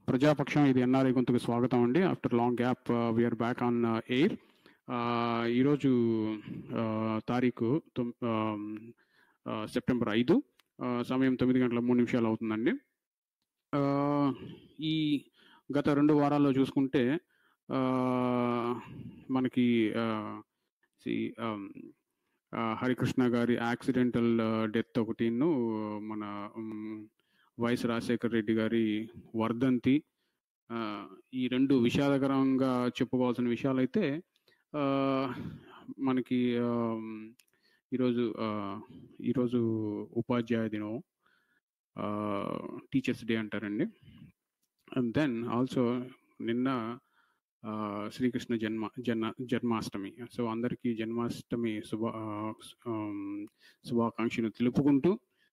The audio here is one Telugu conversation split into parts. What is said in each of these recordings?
ప్రజాపక్షం ఇది ఎన్ఆర్ఐ గొంతుకు స్వాగతం అండి after long gap we're back on air ఈరోజు ఆ, తారీఖు తొమ్- ఆ, ఆ, సెప్టెంబర్ ఐదు ఆ, సమయం తొమ్మిది గంటల మూడు నిమిషాలు అవుతుందండి ఆ, ఈ గత రెండు వారాల్లో చూసుకుంటే ఆ, మనకి ఆ, సి- ఆమ్, ఆ, హరికృష్ణ గారి యాక్సిడెంటల్ డెత్ ఒకటిను మన ఉమ్, వైఎస్ రాజశేఖర్ రెడ్డి గారి వర్ధంతి ఆ, ఈ రెండు విషాదకరంగా చెప్పుకోవాల్సిన విషయాలు అయితే ఆ, మనకి ఆమ్, ఈరోజు ఆ, ఈరోజు ఉపాధ్యాయ దినం టీచర్స్ డే అంటారండి అండ్ దెన్ ఆల్సో నిన్న ఆ, శ్రీకృష్ణ జన్మ జన్మ జన్మాష్టమి సో అందరికీ జన్మాష్టమి శుభ ఆ, ఆమ్, శుభాకాంక్షలు తెలుపుకుంటూ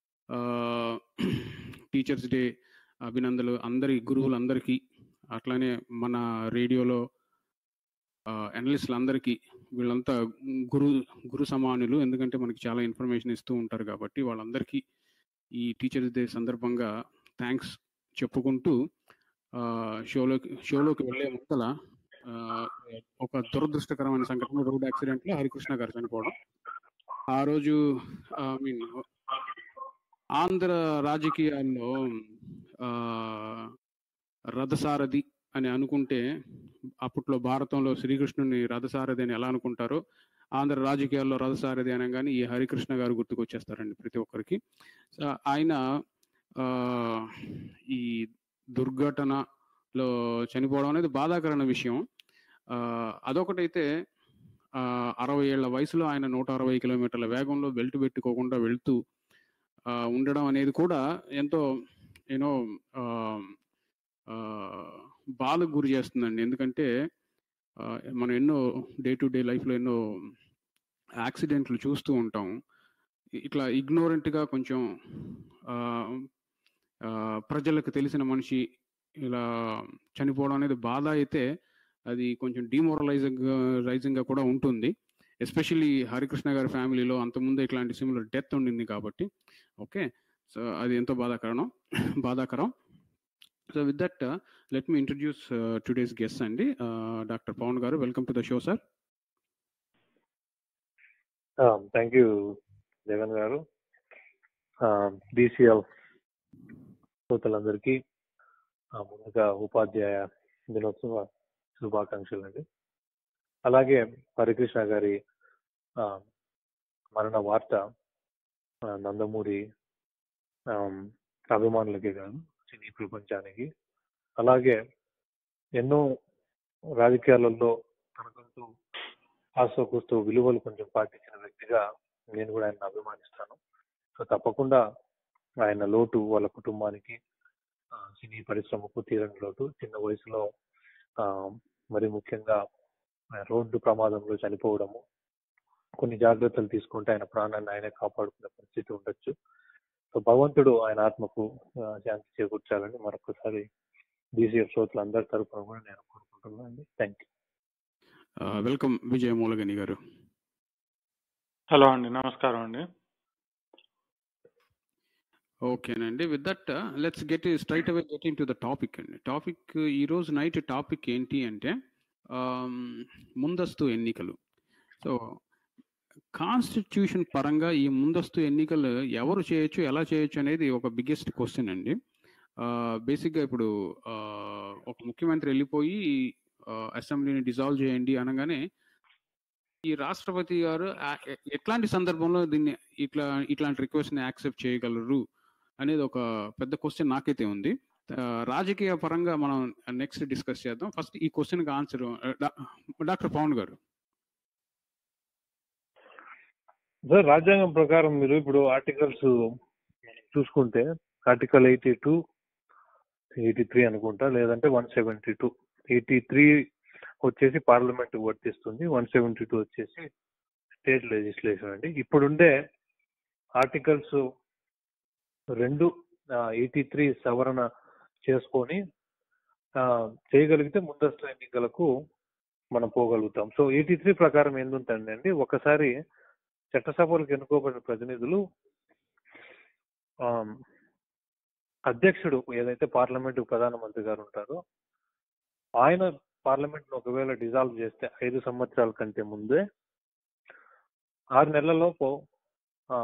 టీచర్స్ డే అభినందనలు అందరి గురువులందరికీ అట్లానే మన రేడియోలో అనలిస్టులు అందరికీ వీళ్ళంతా గురు గురు సమానులు ఎందుకంటే మనకి చాలా ఇన్ఫర్మేషన్ ఇస్తూ ఉంటారు కాబట్టి వాళ్ళందరికీ ఈ టీచర్స్ డే సందర్భంగా థ్యాంక్స్ చెప్పుకుంటూ ఆ, షోలోకి షోలోకి వెళ్ళే ముందల ఆ, ఒక దురదృష్టకరమైన సంఘటన రోడ్ యాక్సిడెంట్లో హరికృష్ణ గారు చనిపోవడం ఆ రోజు ఐ మీన్ ఆంధ్ర రాజకీయాల్లో ఆ, రథసారథి అని అనుకుంటే అప్పట్లో భారతంలో శ్రీకృష్ణుని రథసారథి అని ఎలా అనుకుంటారో ఆంధ్ర రాజకీయాల్లో రథసారథి అనగానే ఈ హరికృష్ణ గారు గుర్తుకొచ్చేస్తారండి ప్రతి ఒక్కరికి సో ఆయన ఆ, ఈ దుర్ఘటనలో చనిపోవడం అనేది బాధాకరమైన విషయం ఆ, అదొకటైతే ఆ, అరవై ఏళ్ల వయసులో ఆయన నూట అరవై కిలోమీటర్ల వేగంలో బెల్ట్ పెట్టుకోకుండా వెళ్తూ ఆ, ఉండడం అనేది కూడా ఎంతో యూనో బాధకు గురి చేస్తుందండి ఎందుకంటే ఆ, మనం ఎన్నో డే టు డే లైఫ్లో ఎన్నో యాక్సిడెంట్లు చూస్తూ ఉంటాం ఇట్లా ఇగ్నోరెంట్గా కొంచెం ఆ, ఆ, ప్రజలకు తెలిసిన మనిషి ఇలా చనిపోవడం అనేది బాధ అయితే అది కొంచెం డిమోరలైజింగ్ రైజింగ్గా కూడా ఉంటుంది ఎస్పెషల్లీ హరికృష్ణ గారి ఫ్యామిలీలో అంతకుముందు ఇట్లాంటి సిమిలర్ డెత్ ఉండింది కాబట్టి ఓకే సో అది ఎంతో బాధాకరం బాధాకరం so with that let me introduce today's guest అండి డాక్టర్ పవన్ గారు welcome to the show sir thank you Jagan గారు బీసీఎల్ శ్రోతలందరికీ ఆ, ముందుగా ఉపాధ్యాయ దినోత్సవ శుభాకాంక్షలు అండి అలాగే హరికృష్ణ గారి ఆ, మరణ వార్త ఆ, నందమూరి ఆమ్, అభిమానులకే కాదు సినీ ప్రపంచానికి అలాగే ఎన్నో రాజకీయాలలో తనకంటూ ఆశోకూస్తూ విలువలు కొంచెం పాటించిన వ్యక్తిగా నేను కూడా ఆయన అభిమానిస్తాను సో తప్పకుండా ఆయన లోటు వాళ్ళ కుటుంబానికి ఆ, సినీ పరిశ్రమకు తీరని లోటు చిన్న వయసులో ఆ, మరి ముఖ్యంగా ఆ, రోడ్డు ప్రమాదంలో చనిపోవడము కొన్ని జాగ్రత్తలు తీసుకుంటే ఆయన ప్రాణాన్ని ఆయనే కాపాడుకునే పరిస్థితి ఉండొచ్చు సో భగవంతుడు ఆయన ఆత్మకు ఆ, శాంతి చేకూర్చాలని మరొకసారి బీసీఎఫ్ శ్రోతలు అందరి తరఫున కూడా నేను కోరుకుంటున్నాను అండి thank you welcome Vijaya Mulagani గారు హలో అండి నమస్కారం అండి ఓకేనండి with that let's get straight away get into the topic అండి టాపిక్ ఈ రోజు నైట్ టాపిక్ ఏంటి అంటే ఆమ్, ముందస్తు ఎన్నికలు సో కాన్స్టిట్యూషన్ పరంగా ఈ ముందస్తు ఎన్నికలు ఎవరు చేయొచ్చు ఎలా చేయొచ్చు అనేది ఒక బిగ్గెస్ట్ క్వశ్చన్ అండి బేసిక్గా ఇప్పుడు ఆ, ఒక ముఖ్యమంత్రి వెళ్ళిపోయి ఆ, అసెంబ్లీని డిజాల్వ్ చేయండి అనగానే ఈ రాష్ట్రపతి గారు ఆ- ఎ- ఎట్లాంటి సందర్భంలో దీన్ని ఇట్లా ఇట్లాంటి రిక్వెస్ట్ని యాక్సెప్ట్ చేయగలరు అనేది ఒక పెద్ద క్వశ్చన్ నాకైతే ఉంది ఆ, రాజకీయ పరంగా మనం నెక్స్ట్ డిస్కస్ చేద్దాం ఫస్ట్ ఈ క్వశ్చన్కి ఆన్సర్ డాక్టర్ పవన్ గారు సార్ రాజ్యాంగం ప్రకారం మీరు ఇప్పుడు ఆర్టికల్స్ చూసుకుంటే article eighty two eighty three అనుకుంటా లేదంటే one seventy two eighty three వచ్చేసి పార్లమెంట్ వర్తిస్తుంది వన్ సెవెంటీ టూ వచ్చేసి స్టేట్ లెజిస్లేషన్ అండి ఇప్పుడుండే ఆర్టికల్స్ రెండు ఎయిటీ త్రీ సవరణ చేసుకొని ఆ, చేయగలిగితే ముందస్తు ఎన్నికలకు మనం పోగలుగుతాం సో ఎయిటీ త్రీ ప్రకారం ఏందుంటుంది అండి ఒకసారి చట్టసభలకు ఎన్నుకోబడిన ప్రతినిధులు ఆమ్, అధ్యక్షుడు ఏదైతే పార్లమెంట్ ప్రధానమంత్రి గారు ఉంటారో ఆయన పార్లమెంట్ ఒకవేళ డిజాల్వ్ చేస్తే ఐదు సంవత్సరాల కంటే ముందే ఆరు నెలలలోపు ఆ,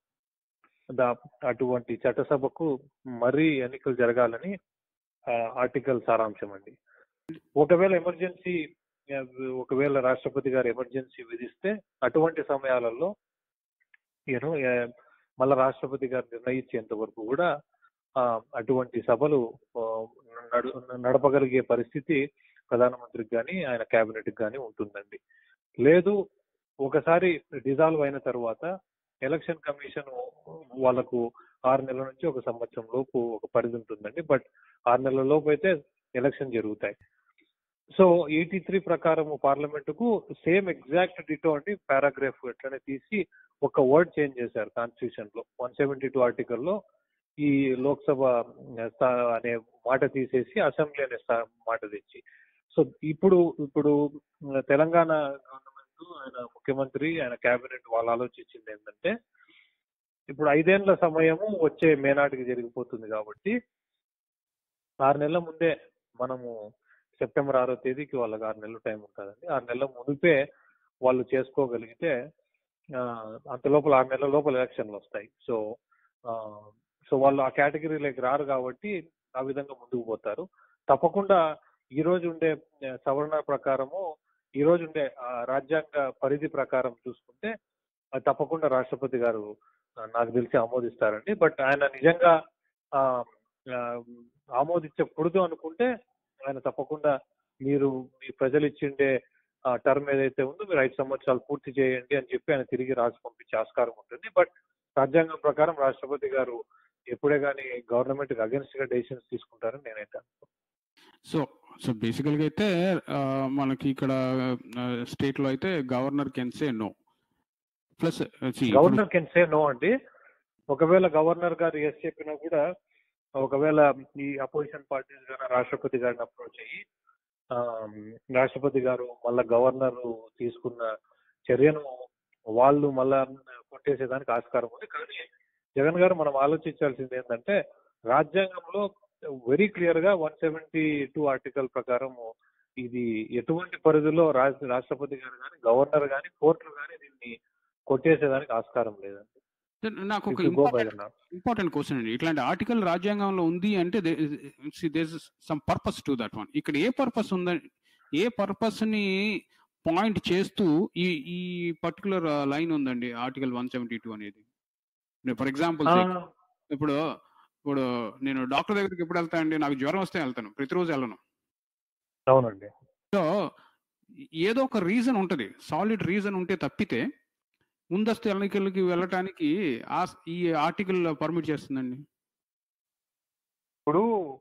దా- అటువంటి చట్టసభకు మరీ ఎన్నికలు జరగాలని ఆ, ఆర్టికల్ సారాంశం అండి ఒకవేళ ఎమర్జెన్సీ ఆ, ఒకవేళ రాష్ట్రపతి గారు ఎమర్జెన్సీ విధిస్తే అటువంటి సమయాలలో యూనో మళ్ళా రాష్ట్రపతి గారు నిర్ణయించేంత వరకు కూడా ఆ, అటువంటి సభలు ఆ, నడు నడపగలిగే పరిస్థితి ప్రధానమంత్రికి కానీ ఆయన కేబినెట్ కానీ ఉంటుందండి లేదు ఒకసారి డిజాల్వ్ అయిన తర్వాత ఎలక్షన్ కమిషన్ వాళ్ళకు ఆరు నెలల నుంచి ఒక సంవత్సరం లోపు ఒక పరిధి ఉంటుందండి బట్ ఆరు నెలల లోపు అయితే ఎలక్షన్ జరుగుతాయి సో ఎయిటీ త్రీ ప్రకారం పార్లమెంట్ కు సేమ్ ఎగ్జాక్ట్ డిటో అండి పారాగ్రాఫ్ ఎట్లనే తీసి ఒక వర్డ్ చేంజ్ చేశారు కాన్స్టిట్యూషన్ లో వన్ సెవెంటీ టూ ఆర్టికల్ లో ఈ లోక్సభ స్థా- అనే మాట తీసేసి అసెంబ్లీ అనే స్థా- మాట తెచ్చి సో ఇప్పుడు ఇప్పుడు తెలంగాణ గవర్నమెంట్ ఆయన ముఖ్యమంత్రి ఆయన కేబినెట్ వాళ్ళు ఆలోచించింది ఏంటంటే ఇప్పుడు ఐదేళ్ల సమయము వచ్చే మే నాటికి జరిగిపోతుంది కాబట్టి ఆరు నెలల ముందే మనము సెప్టెంబర్ ఆరో తేదీకి వాళ్ళకి ఆరు నెలలు టైం ఉంటుందండి ఆరు నెలల మునిపే వాళ్ళు చేసుకోగలిగితే ఆ, అంత లోపల ఆరు నెలల లోపల ఎలక్షన్లు వస్తాయి సో ఆ, సో వాళ్ళు ఆ కేటగిరీలోకి రారు కాబట్టి ఆ విధంగా ముందుకు పోతారు తప్పకుండా ఈ రోజు ఉండే ఆ, సవరణ ప్రకారము ఈ రోజు ఉండే ఆ, రాజ్యాంగ పరిధి ప్రకారం చూసుకుంటే అది తప్పకుండా రాష్ట్రపతి గారు ఆ, నాకు తెలిసి ఆమోదిస్తారండి బట్ ఆయన నిజంగా ఆ, ఆ, ఆమోదించకూడదు అనుకుంటే ఆయన తప్పకుండా మీరు మీ ప్రజలు ఇచ్చిండే టర్మ్ ఏదైతే ఉందో మీరు ఐదు సంవత్సరాలు పూర్తి చేయండి అని చెప్పి ఆయన తిరిగి రాసి పంపించే ఆస్కారం ఉంటుంది బట్ రాజ్యాంగం ప్రకారం రాష్ట్రపతి గారు ఎప్పుడే కానీ గవర్నమెంట్ కి అగెన్స్ట్ గా డెసిషన్స్ తీసుకుంటారని నేనైతే అనుకుంటున్నాను. సో సో బేసికల్గా అయితే ఆ, మనకి ఇక్కడ స్టేట్ లో అయితే governor can say no plus governor can say no అండి ఒకవేళ గవర్నర్ గారు ఎస్ చెప్పినా కూడా ఒకవేళ ఈ అపోజిషన్ పార్టీస్ గారు రాష్ట్రపతి గారిని అప్రోచ్ అయ్యి ఆ, రాష్ట్రపతి గారు మళ్ళా గవర్నర్ తీసుకున్న చర్యను వాళ్ళు మళ్ళా కొట్టేసేదానికి ఆస్కారం ఉంది కానీ జగన్ గారు మనం ఆలోచించాల్సింది ఏంటంటే రాజ్యాంగంలో వెరీ క్లియర్ గా వన్ సెవెంటీ టూ ఆర్టికల్ ప్రకారం ఇది ఎటువంటి పరిధిలో రాష్ట్ర- రాష్ట్రపతి గారు కానీ గవర్నర్ కానీ కోర్టులు కానీ దీన్ని కొట్టేసేదానికి ఆస్కారం లేదండి నాకు ఒక If you go by important the law. Important question అండి ఇట్లాంటి ఆర్టికల్ రాజ్యాంగంలో ఉంది అంటే there some purpose to that one ఇక్కడ ఏ పర్పస్ ఉందని ఏ పర్పస్ ని పాయింట్ చేస్తూ ఈ ఈ పర్టికులర్ లైన్ ఉందండి ఆర్టికల్ వన్ సెవెంటీ టూ అనేది ఫర్ ఎగ్జాంపుల్ ఆ, ఇప్పుడు ఇప్పుడు నేను డాక్టర్ దగ్గరికి ఎప్పుడు వెళ్తానండి నాకు జ్వరం వస్తే వెళ్తాను ప్రతిరోజు వెళ్ళను అవునండి సో ఏదో ఒక రీజన్ ఉంటది సాలిడ్ రీజన్ ఉంటే తప్పితే ముందస్తు ఎన్నికలకి వెళ్ళటానికి ఆ ఈ ఆర్టికల్ పర్మిట్ చేస్తుందండి ఇప్పుడు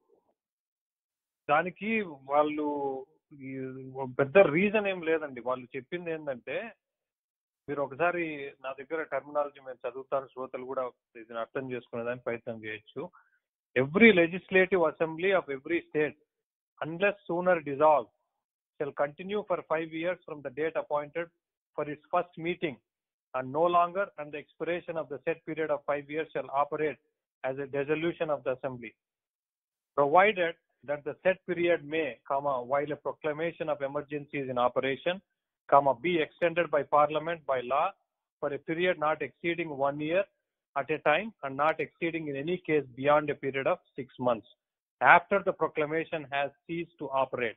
దానికి వాళ్ళు ఈ పెద్ద రీజన్ ఏం లేదండి వాళ్ళు చెప్పింది ఏంటంటే మీరు ఒకసారి నా దగ్గర టర్మినాలజీ మేము చదువుతాను శ్రోతలు కూడా ఇది అర్థం చేసుకునేదానికి ప్రయత్నం చేయొచ్చు every legislative assembly of every state unless sooner dissolve shall continue for five years from the date appointed for its first meeting and no longer and the expiration of the set period of five years shall operate as a dissolution of the assembly provided that the set period may comma while a proclamation of emergency is in operation comma be extended by parliament by law for a period not exceeding one year at a time and not exceeding in any case beyond a period of six months after the proclamation has ceased to operate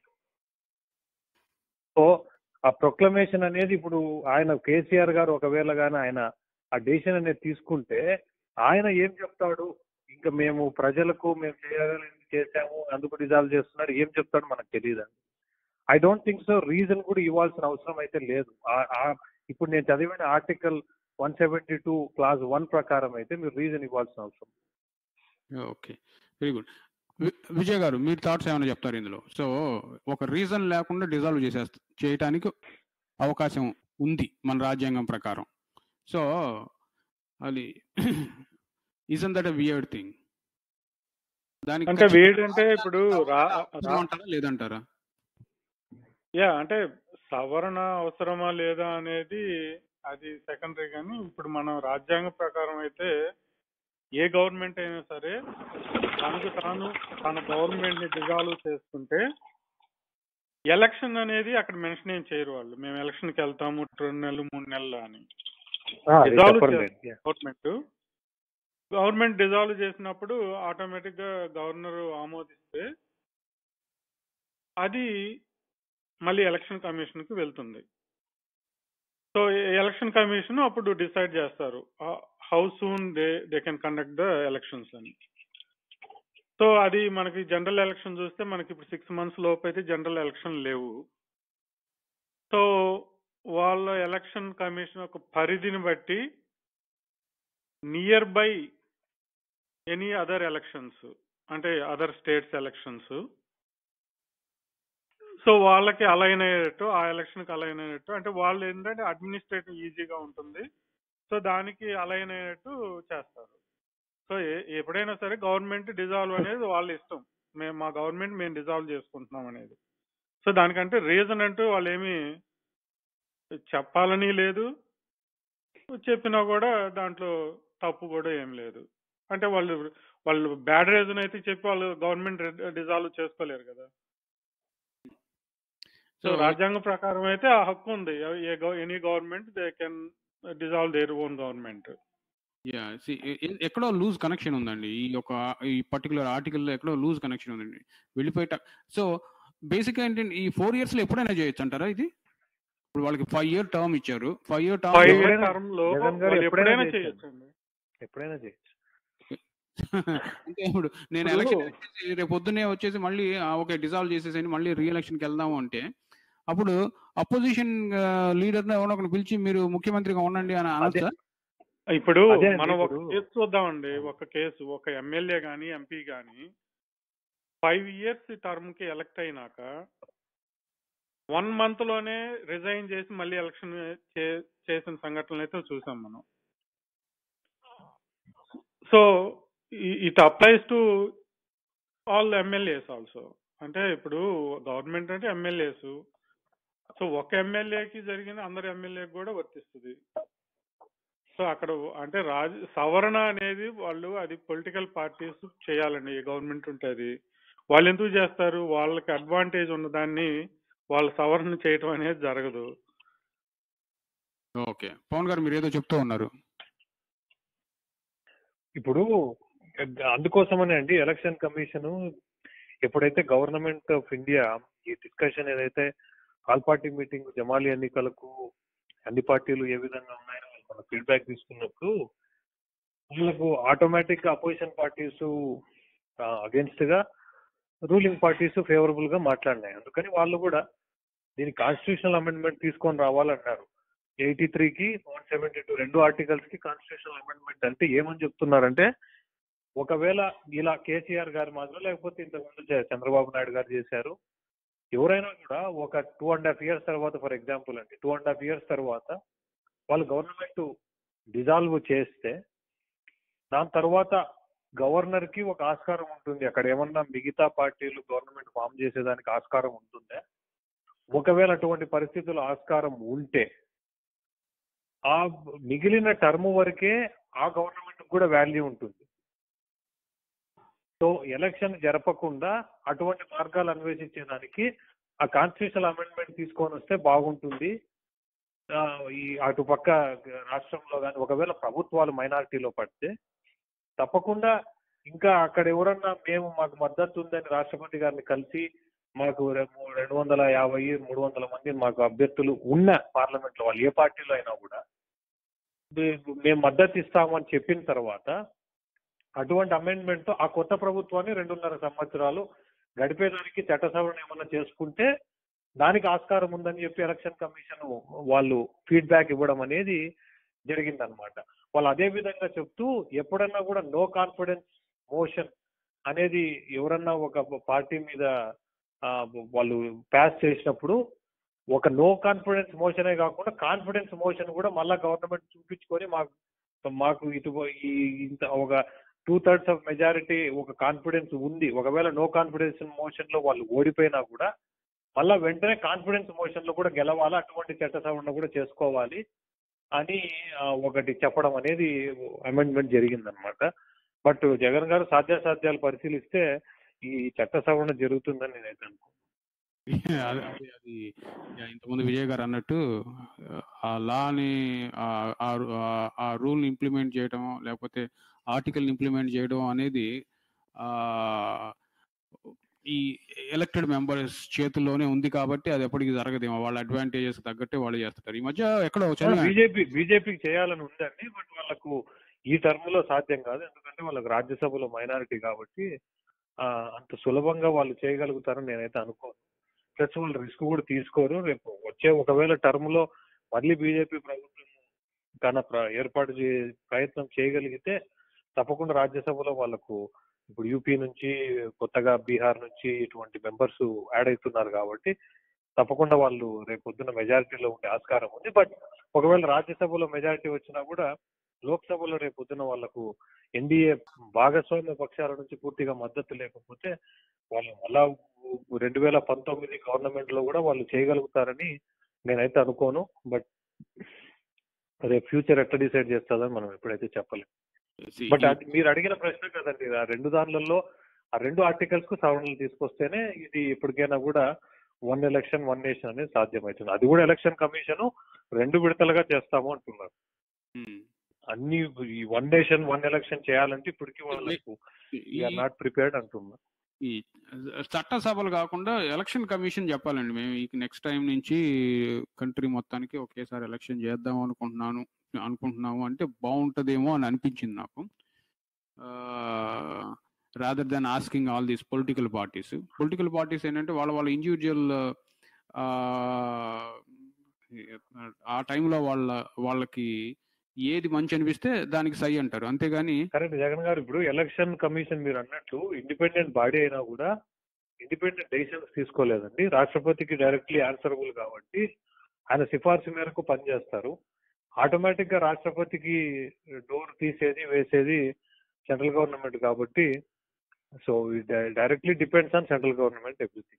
so ఆ ప్రొక్లమేషన్ అనేది ఇప్పుడు ఆయన కేసీఆర్ గారు ఒకవేళ గానీ ఆయన ఆ డెసిషన్ అనేది తీసుకుంటే ఆయన ఏం చెప్తాడు ఇంకా మేము ప్రజలకు మేము చేయగలిగింది చేశాము అందుకు రిజాల్వ్ చేస్తున్నారు ఏం చెప్తాడు మనకు తెలియదు I don't think so reason కూడా ఇవ్వాల్సిన అవసరం అయితే లేదు ఆ- ఆ- ఇప్పుడు నేను చదివిన article one seventy two clause one ప్రకారం అయితే మీరు రీజన్ ఇవ్వాల్సిన అవసరం ఓకే వెరీ గుడ్ విజయ్ గారు మీరు థాట్స్ ఏమైనా చెప్తారు ఇందులో సో ఒక రీజన్ లేకుండా డిజాల్వ్ చేసేస్త చేయటానికి అవకాశం ఉంది మన రాజ్యాంగం ప్రకారం సో అది ఇజన్ దట్ వియర్డ్ థింగ్ దానికి అంటే వీడంటే ఇప్పుడు రా- రా- అంటారా లేదంటారా యా అంటే సవరణ అవసరమా లేదా అనేది అది సెకండరీ కానీ ఇప్పుడు మనం రాజ్యాంగ ప్రకారం అయితే ఏ గవర్నమెంట్ అయినా సరే తనకు తాను తన గవర్నమెంట్ ని డిజాల్వ్ చేసుకుంటే ఎలక్షన్ అనేది అక్కడ మెన్షన్ ఏం చేయరు వాళ్ళు మేము ఎలక్షన్ కి వెళ్తాము రెండు నెలలు మూడు నెలలు అని అది Dissolve చెప్పండి చేస్తారు. గవర్నమెంట్ గవర్నమెంట్ డిజాల్వ్ చేసినప్పుడు ఆటోమేటిక్ గా గవర్నర్ ఆమోదిస్తే అది మళ్ళీ ఎలక్షన్ కమిషన్ కి వెళ్తుంది సో ఎలక్షన్ కమిషన్ అప్పుడు డిసైడ్ చేస్తారు how soon they they can conduct the elections అని సో అది మనకి జనరల్ ఎలక్షన్ చూస్తే మనకి ఇప్పుడు సిక్స్ మంత్స్ లోపు అయితే జనరల్ ఎలక్షన్ లేవు సో వాళ్ళ ఎలక్షన్ కమిషన్ ఒక పరిధిని బట్టి near by any other elections అంటే అదర్ స్టేట్స్ ఎలక్షన్స్ సో వాళ్ళకి అలైన్ అయ్యేటట్టు ఆ ఎలక్షన్ కి అలైన్ అయ్యేటట్టు అంటే వాళ్ళు ఏంటంటే అడ్మినిస్ట్రేటివ్ ఈజీగా ఉంటుంది సో దానికి అలైన్ అయ్యేటట్టు చేస్తారు సో ఏ- ఎప్పుడైనా సరే గవర్నమెంట్ డిజాల్వ్ అనేది వాళ్ళ ఇష్టం మేము మా గవర్నమెంట్ మేము డిజాల్వ్ చేసుకుంటున్నాం అనేది సో దానికంటే రీజన్ అంటూ వాళ్ళు ఏమి చెప్పాలని లేదు చెప్పినా కూడా దాంట్లో తప్పు కూడా ఏం లేదు అంటే వాళ్ళు వాళ్ళు బ్యాడ్ రీజన్ అయితే చెప్పి వాళ్ళు గవర్నమెంట్ డిజాల్వ్ చేసుకోలేరు కదా సో సో రాజ్యాంగం ప్రకారం అయితే ఆ హక్కు ఉంది any government they can dissolve their own government yeah ఎక్కడో లూజ్ కనెక్షన్ ఉందండి ఈ యొక్క ఈ పర్టికులర్ ఆర్టికల్లో ఎక్కడో లూజ్ కనెక్షన్ ఉందండి వెళ్ళిపోయేట సో బేసిక్గా ఏంటంటే ఈ ఫోర్ ఇయర్స్ లో ఎప్పుడైనా చేయొచ్చు అంటారా ఇది ఇప్పుడు వాళ్ళకి ఫైవ్ ఇయర్ టర్మ్ ఇచ్చారు five year five term year ఎప్పుడైనా- టర్మ్ లో జగన్ గారు వాళ్ళు ఎప్పుడైనా ఎప్పుడైనా చేయొచ్చు. చేయొచ్చండి ఎప్పుడైనా చేయొచ్చు అంటే ఇప్పుడు నేను ఇప్పుడు- ఎలక్షన్ వచ్చేసి రేపు పొద్దున్నే వచ్చేసి మళ్ళీ ఆ, ఓకే డిజాల్వ్ చేసేసి మళ్ళీ రీ ఎలక్షన్కి వెళ్దాము అంటే అప్పుడు అపోజిషన్ లీడర్ ఎవరో ఒకరిని పిలిచి మీరు ముఖ్యమంత్రిగా ఉండండి అని అనొచ్చా ఇప్పుడు అదే అండి, మనం ఒక ఇప్పుడు- కేసు చూద్దామండి ఒక కేసు ఒక ఎమ్మెల్యే గాని ఎంపీ గాని ఫైవ్ ఇయర్స్ టర్మ్ కి ఎలక్ట్ అయినాక వన్ మంత్ లోనే రిజైన్ చేసి మళ్ళీ ఎలక్షన్ చేసిన సంఘటనలు అయితే చూసాం మనం so it applies to all MLAs also అంటే ఇప్పుడు గవర్నమెంట్ అంటే ఎమ్మెల్యేస్ సో ఒక ఎమ్మెల్యేకి జరిగిన అందరు ఎమ్మెల్యేకి కూడా వర్తిస్తుంది సో అక్కడ అంటే రాజ సవరణ అనేది వాళ్ళు అది పొలిటికల్ పార్టీస్ చేయాలండి ఏ గవర్నమెంట్ ఉంటుంది వాళ్ళు ఎందుకు చేస్తారు వాళ్ళకి అడ్వాంటేజ్ ఉన్న దాన్ని వాళ్ళు సవరణ చేయటం అనేది జరగదు ఓకే పవన్ గారు మీరు ఏదో చెప్తూ ఉన్నారు ఇప్పుడు అందుకోసమనే అండి ఎలక్షన్ కమిషన్ ఎప్పుడైతే గవర్నమెంట్ ఆఫ్ ఇండియా ఈ డిస్కషన్ ఏదైతే ఆల్ పార్టీ మీటింగ్ జమాలి ఎన్నికలకు అన్ని పార్టీలు ఏ విధంగా ఉన్నాయో మన ఫీడ్బ్యాక్ తీసుకున్నప్పుడు వాళ్ళకు ఆటోమేటిక్ గా అపోజిషన్ పార్టీస్ అగేన్స్ట్ గా రూలింగ్ పార్టీస్ ఫేవరబుల్ గా మాట్లాడినాయి అందుకని వాళ్ళు కూడా దీని కాన్స్టిట్యూషనల్ అమెండ్మెంట్ తీసుకొని రావాలన్నారు ఎయిటీ త్రీకి వన్ సెవెంటీ టూ రెండు ఆర్టికల్స్ కి కాన్స్టిట్యూషనల్ అమెండ్మెంట్ అంటే ఏమని చెప్తున్నారంటే ఒకవేళ ఇలా కేసీఆర్ గారు మాత్రం లేకపోతే ఇంతకుముందు చే- చంద్రబాబు నాయుడు గారు చేశారు ఎవరైనా కూడా ఒక టూ అండ్ హాఫ్ ఇయర్స్ తర్వాత ఫర్ ఎగ్జాంపుల్ అండి టూ అండ్ హాఫ్ ఇయర్స్ తర్వాత వాళ్ళు గవర్నమెంట్ డిజాల్వ్ చేస్తే దాని తర్వాత గవర్నర్ కి ఒక ఆస్కారం ఉంటుంది అక్కడ ఏమన్నా మిగతా పార్టీలు గవర్నమెంట్ ఫామ్ చేసేదానికి ఆస్కారం ఉంటుందా ఒకవేళ అటువంటి పరిస్థితులు ఆస్కారం ఉంటే ఆ మిగిలిన టర్మ్ వరకే ఆ గవర్నమెంట్ కూడా వాల్యూ ఉంటుంది సో ఎలక్షన్ జరపకుండా అటువంటి మార్గాలు అన్వేషించేదానికి ఆ కాన్స్టిట్యూషనల్ అమెండ్మెంట్ తీసుకొని వస్తే బాగుంటుంది ఆ, ఈ అటుపక్క రాష్ట్రంలో కానీ ఒకవేళ ప్రభుత్వాలు మైనారిటీలో పడితే తప్పకుండా ఇంకా అక్కడ ఎవరన్నా మేము మాకు మద్దతు ఉందని రాష్ట్రపతి గారిని కలిసి మాకు రె- రెండు వందల యాభై మూడు వందల మంది మాకు అభ్యర్థులు ఉన్న పార్లమెంట్ లో వాళ్ళు ఏ పార్టీలో అయినా కూడా మే- మేము మద్దతు ఇస్తామని చెప్పిన తర్వాత అటువంటి అమెండ్మెంట్ తో ఆ కొత్త ప్రభుత్వాన్ని రెండున్నర సంవత్సరాలు గడిపేదానికి చట్ట సవరణ ఏమన్నా చేసుకుంటే దానికి ఆస్కారం ఉందని చెప్పి ఎలక్షన్ కమిషన్ వాళ్ళు ఫీడ్బ్యాక్ ఇవ్వడం అనేది జరిగిందనమాట వాళ్ళు అదే విధంగా చెప్తూ ఎప్పుడన్నా కూడా నో కాన్ఫిడెన్స్ మోషన్ అనేది ఎవరన్నా ఒక పార్టీ మీద ఆ, వాళ్ళు పాస్ చేసినప్పుడు ఒక నో కాన్ఫిడెన్స్ మోషనే కాకుండా కాన్ఫిడెన్స్ మోషన్ కూడా మళ్ళా గవర్నమెంట్ చూపించుకొని మాకు మాకు ఇటు ఈ ఇంత ఒక టూ థర్డ్స్ ఆఫ్ మెజారిటీ ఒక కాన్ఫిడెన్స్ ఉంది ఒకవేళ నో కాన్ఫిడెన్స్ మోషన్ లో వాళ్ళు ఓడిపోయినా కూడా మళ్ళా వెంటనే కాన్ఫిడెన్స్ మోషన్ లో కూడా గెలవాలి అటువంటి చట్ట సవరణ కూడా చేసుకోవాలి అని ఆ, ఒకటి చెప్పడం అనేది అమెండ్మెంట్ జరిగిందనమాట బట్ జగన్ గారు సాధ్యాసాధ్యాలు పరిశీలిస్తే ఈ చట్ట సవరణ జరుగుతుందని నేనైతే అనుకో అది అది- అది ఇంతకుముందు విజయ్ గారు అన్నట్టు ఆ లాని ఆ రూల్ ఇంప్లిమెంట్ చేయడం లేకపోతే ఆర్టికల్ ఇంప్లిమెంట్ చేయడం అనేది ఆ ఈ ఎలక్టెడ్ మెంబర్స్ చేతుల్లోనే ఉంది కాబట్టి అది ఎప్పటికీ జరగదేమో వాళ్ళ అడ్వాంటేజెస్ తగ్గట్టే వాళ్ళు చేస్తారు ఈ మధ్య ఎక్కడో చదివాను. బీజేపీ బీజేపీకి చేయాలని ఉందండి బట్ వాళ్ళకు ఈ టర్మ్ లో సాధ్యం కాదు ఎందుకంటే వాళ్ళకి రాజ్యసభలో మైనారిటీ కాబట్టి ఆ, అంత సులభంగా వాళ్ళు చేయగలుగుతారని నేనైతే అనుకోను ప్లస్ వాళ్ళు రిస్క్ కూడా తీసుకోరు రేపు వచ్చే ఒకవేళ టర్మ్ లో మళ్ళీ బీజేపీ ప్రభుత్వం తన ప్ర- ఏర్పాటు చే ప్రయత్నం చేయగలిగితే తప్పకుండా రాజ్యసభలో వాళ్ళకు ఇప్పుడు యూపీ నుంచి కొత్తగా బీహార్ నుంచి ఇటువంటి మెంబర్స్ యాడ్ అవుతున్నారు కాబట్టి తప్పకుండా వాళ్ళు రేపు పొద్దున్న మెజారిటీలో ఉండే ఆస్కారం ఉంది బట్ ఒకవేళ రాజ్యసభలో మెజారిటీ వచ్చినా కూడా లోక్సభలో రేపు పొద్దున వాళ్ళకు ఎన్డీఏ భాగస్వామ్య పక్షాల నుంచి పూర్తిగా మద్దతు లేకపోతే వాళ్ళు మళ్ళా రెండు వేల పంతొమ్మిది గవర్నమెంట్ లో కూడా వాళ్ళు చేయగలుగుతారని నేనైతే అనుకోను బట్ రేపు ఫ్యూచర్ ఎట్లా డిసైడ్ చేస్తుందని మనం ఎప్పుడైతే చెప్పలేం See, బట్ అది మీరు అడిగిన ప్రశ్న కదండి ఆ రెండు దానిలలో ఆ రెండు ఆర్టికల్స్ కు సవరణలు తీసుకొస్తేనే ఇది ఇప్పటికైనా కూడా వన్ ఎలక్షన్ వన్ నేషన్ అనేది సాధ్యమవుతుంది అది కూడా ఎలక్షన్ కమిషన్ రెండు విడతలుగా చేస్తాము అంటున్నారు hmm. అన్ని ఈ వన్ నేషన్ వన్ ఎలక్షన్ చేయాలంటే ఇప్పటికీ వాళ్ళకు ఈ- నాట్ ప్రిపేర్డ్ అంటున్నారు ఈ చట్టసభలు కాకుండా ఎలక్షన్ కమిషన్ చెప్పాలండి మేము ఈ నెక్స్ట్ టైం నుంచి కంట్రీ మొత్తానికి ఒకేసారి ఎలక్షన్ చేద్దాం అనుకుంటున్నాను అనుకుంటున్నాము అంటే బాగుంటుందేమో అని అనిపించింది నాకు rather than asking all these political parties political parties ఏంటంటే వాళ్ళ వాళ్ళ ఇండివిజువల్ ఆ టైంలో వాళ్ళ వాళ్ళకి ఏది మంచి అనిపిస్తే దానికి సై అంటారు అంతేగాని కరెక్ట్ జగన్ గారు ఇప్పుడు ఎలక్షన్ కమిషన్ మీరు అన్నట్లు ఇండిపెండెంట్ బాడీ అయినా కూడా ఇండిపెండెంట్ డెసిషన్స్ తీసుకోలేదండి రాష్ట్రపతికి డైరెక్ట్లీ ఆన్సరబుల్ కాబట్టి ఆయన సిఫార్సు మేరకు పనిచేస్తారు ఆటోమేటిక్ గా రాష్ట్రపతికి డోర్ తీసేది వేసేది సెంట్రల్ గవర్నమెంట్ కాబట్టి so directly depends on central government everything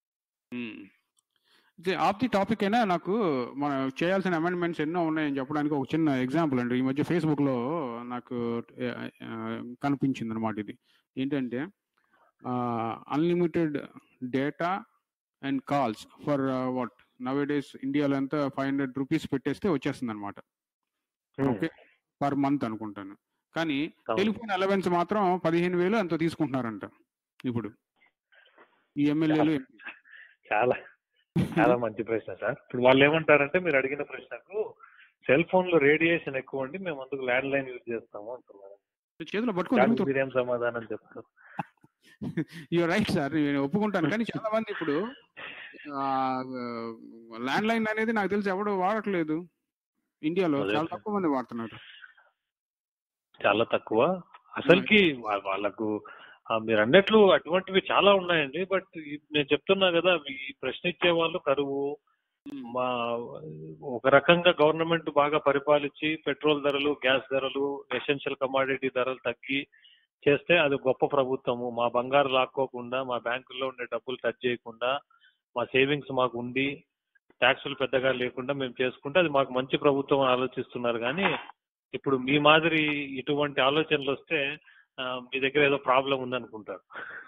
of the topic అయినా నాకు మనం చేయాల్సిన అమెండ్మెంట్స్ ఎన్నో ఉన్నాయని చెప్పడానికి ఒక చిన్న ఎగ్జాంపుల్ అండి ఈ మధ్య ఫేస్బుక్ లో నాకు కనిపించింది అనమాట ఇది ఏంటంటే unlimited data and calls for what nowadays ఇండియాలో ఎంత ఫైవ్ హండ్రెడ్ రూపీస్ పెట్టేస్తే వచ్చేస్తుంది అనమాట ఓకే పర్ మంత్ అనుకుంటాను కానీ టెలిఫోన్ అలవెన్స్ మాత్రం పదిహేను వేలు ఎంతో తీసుకుంటున్నారంట ఇప్పుడు ఈ ఎమ్మెల్యేలు చాలా చాలా మంచి ప్రశ్న సార్ ఇప్పుడు వాళ్ళు ఏమంటారంటే మీరు అడిగిన ప్రశ్నకు సెల్ ఫోన్ లో రేడియేషన్ ఎక్కువ అండి మేము అందుకు ల్యాండ్ లైన్ యూజ్ చేస్తాము అంటున్నారు చేతిలో దానికి పట్టుకొని మీరేం సమాధానం చెప్తారు యూర్ రైట్ సార్ నేను ఒప్పుకుంటాను కానీ చాలా మంది ఇప్పుడు ల్యాండ్ లైన్ అనేది నాకు తెలిసి ఎవడు వాడట్లేదు ఇండియాలో అదే చాలా సార్. తక్కువ మంది వాడుతున్నారు చాలా తక్కువ అసలుకి వా- వాళ్ళకు ఆ, మీరు అన్నట్లు అటువంటివి చాలా ఉన్నాయండి బట్ నేను చెప్తున్నా కదా ఈ ప్రశ్న ఇచ్చే వాళ్ళు కరువు మా ఒక రకంగా గవర్నమెంట్ బాగా పరిపాలించి పెట్రోల్ ధరలు గ్యాస్ ధరలు ఎసెన్షియల్ కమాడిటీ ధరలు తగ్గి చేస్తే అది గొప్ప ప్రభుత్వము మా బంగారు లాక్కోకుండా మా బ్యాంకుల్లో ఉండే డబ్బులు టచ్ చేయకుండా మా సేవింగ్స్ మాకు ఉండి ట్యాక్సులు పెద్దగా లేకుండా మేము చేసుకుంటే అది మాకు మంచి ప్రభుత్వం అని ఆలోచిస్తున్నారు కానీ ఇప్పుడు మీ మాదిరి ఇటువంటి ఆలోచనలు వస్తే ఆ, మీ దగ్గర ఏదో ప్రాబ్లం ఉందనుకుంటారు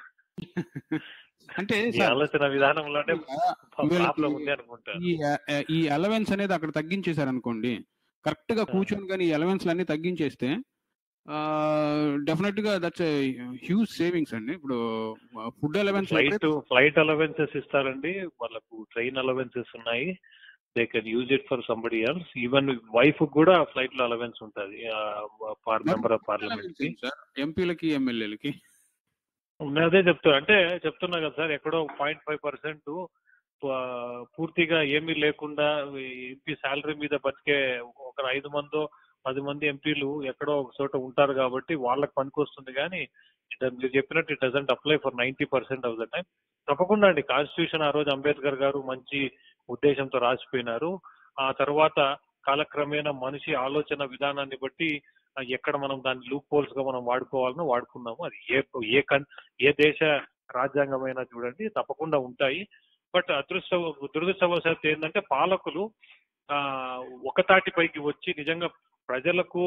అంటే మీ సార్, ఆలోచన విధానంలోనే వీళ్ళకి ప్రాబ్లం ఉంది అనుకుంటారు ఈ ఈ అలవెన్స్ అనేది అక్కడ తగ్గించేశారు అనుకోండి కరెక్ట్ గా కూర్చొని కానీ ఈ అలవెన్స్ అన్ని తగ్గించేస్తే డెఫినెట్ గా దట్స్ హ్యూజ్ సేవింగ్స్ అండి ఇప్పుడు food allowance flight flight allowances ఇస్తారండి వాళ్ళకు ట్రైన్ అలవెన్సెస్ ఉన్నాయి they can use it for somebody else even wife కూడా ఫ్లైట్ లో అలవెన్స్ ఉంటుంది మెంబర్ ఆఫ్ పార్లమెంట్ కి సార్ ఎంపీలకి ఎమ్మెల్యేలకి నేను అదే చెప్తున్నా అంటే చెప్తున్నా కదా సార్ ఎక్కడో పాయింట్ ఫైవ్ పర్సెంట్ పూర్తిగా ఏమీ లేకుండా ఎంపీ శాలరీ మీద బతికే ఒక ఐదు మందో పది మంది ఎంపీలు ఎక్కడో ఒక చోట ఉంటారు కాబట్టి వాళ్ళకి పనికొస్తుంది కానీ it- మీరు చెప్పినట్టు it doesn't apply for ninety percent of the time తప్పకుండా అండి కాన్స్టిట్యూషన్ ఆ రోజు అంబేద్కర్ గారు మంచి ఉద్దేశంతో రాసిపోయినారు ఆ తర్వాత కాలక్రమేణా మనిషి ఆలోచన విధానాన్ని బట్టి ఆ, ఎక్కడ మనం దాన్ని లూప్ హోల్స్ గా మనం వాడుకోవాలనో వాడుకున్నాము అది ఏ ఏ కన్ ఏ దేశ రాజ్యాంగమైనా చూడండి తప్పకుండా ఉంటాయి బట్ అదృష్ట దురదృష్టవశాత్తు ఏంటంటే పాలకులు ఆ ఒక తాటిపైకి వచ్చి నిజంగా ప్రజలకు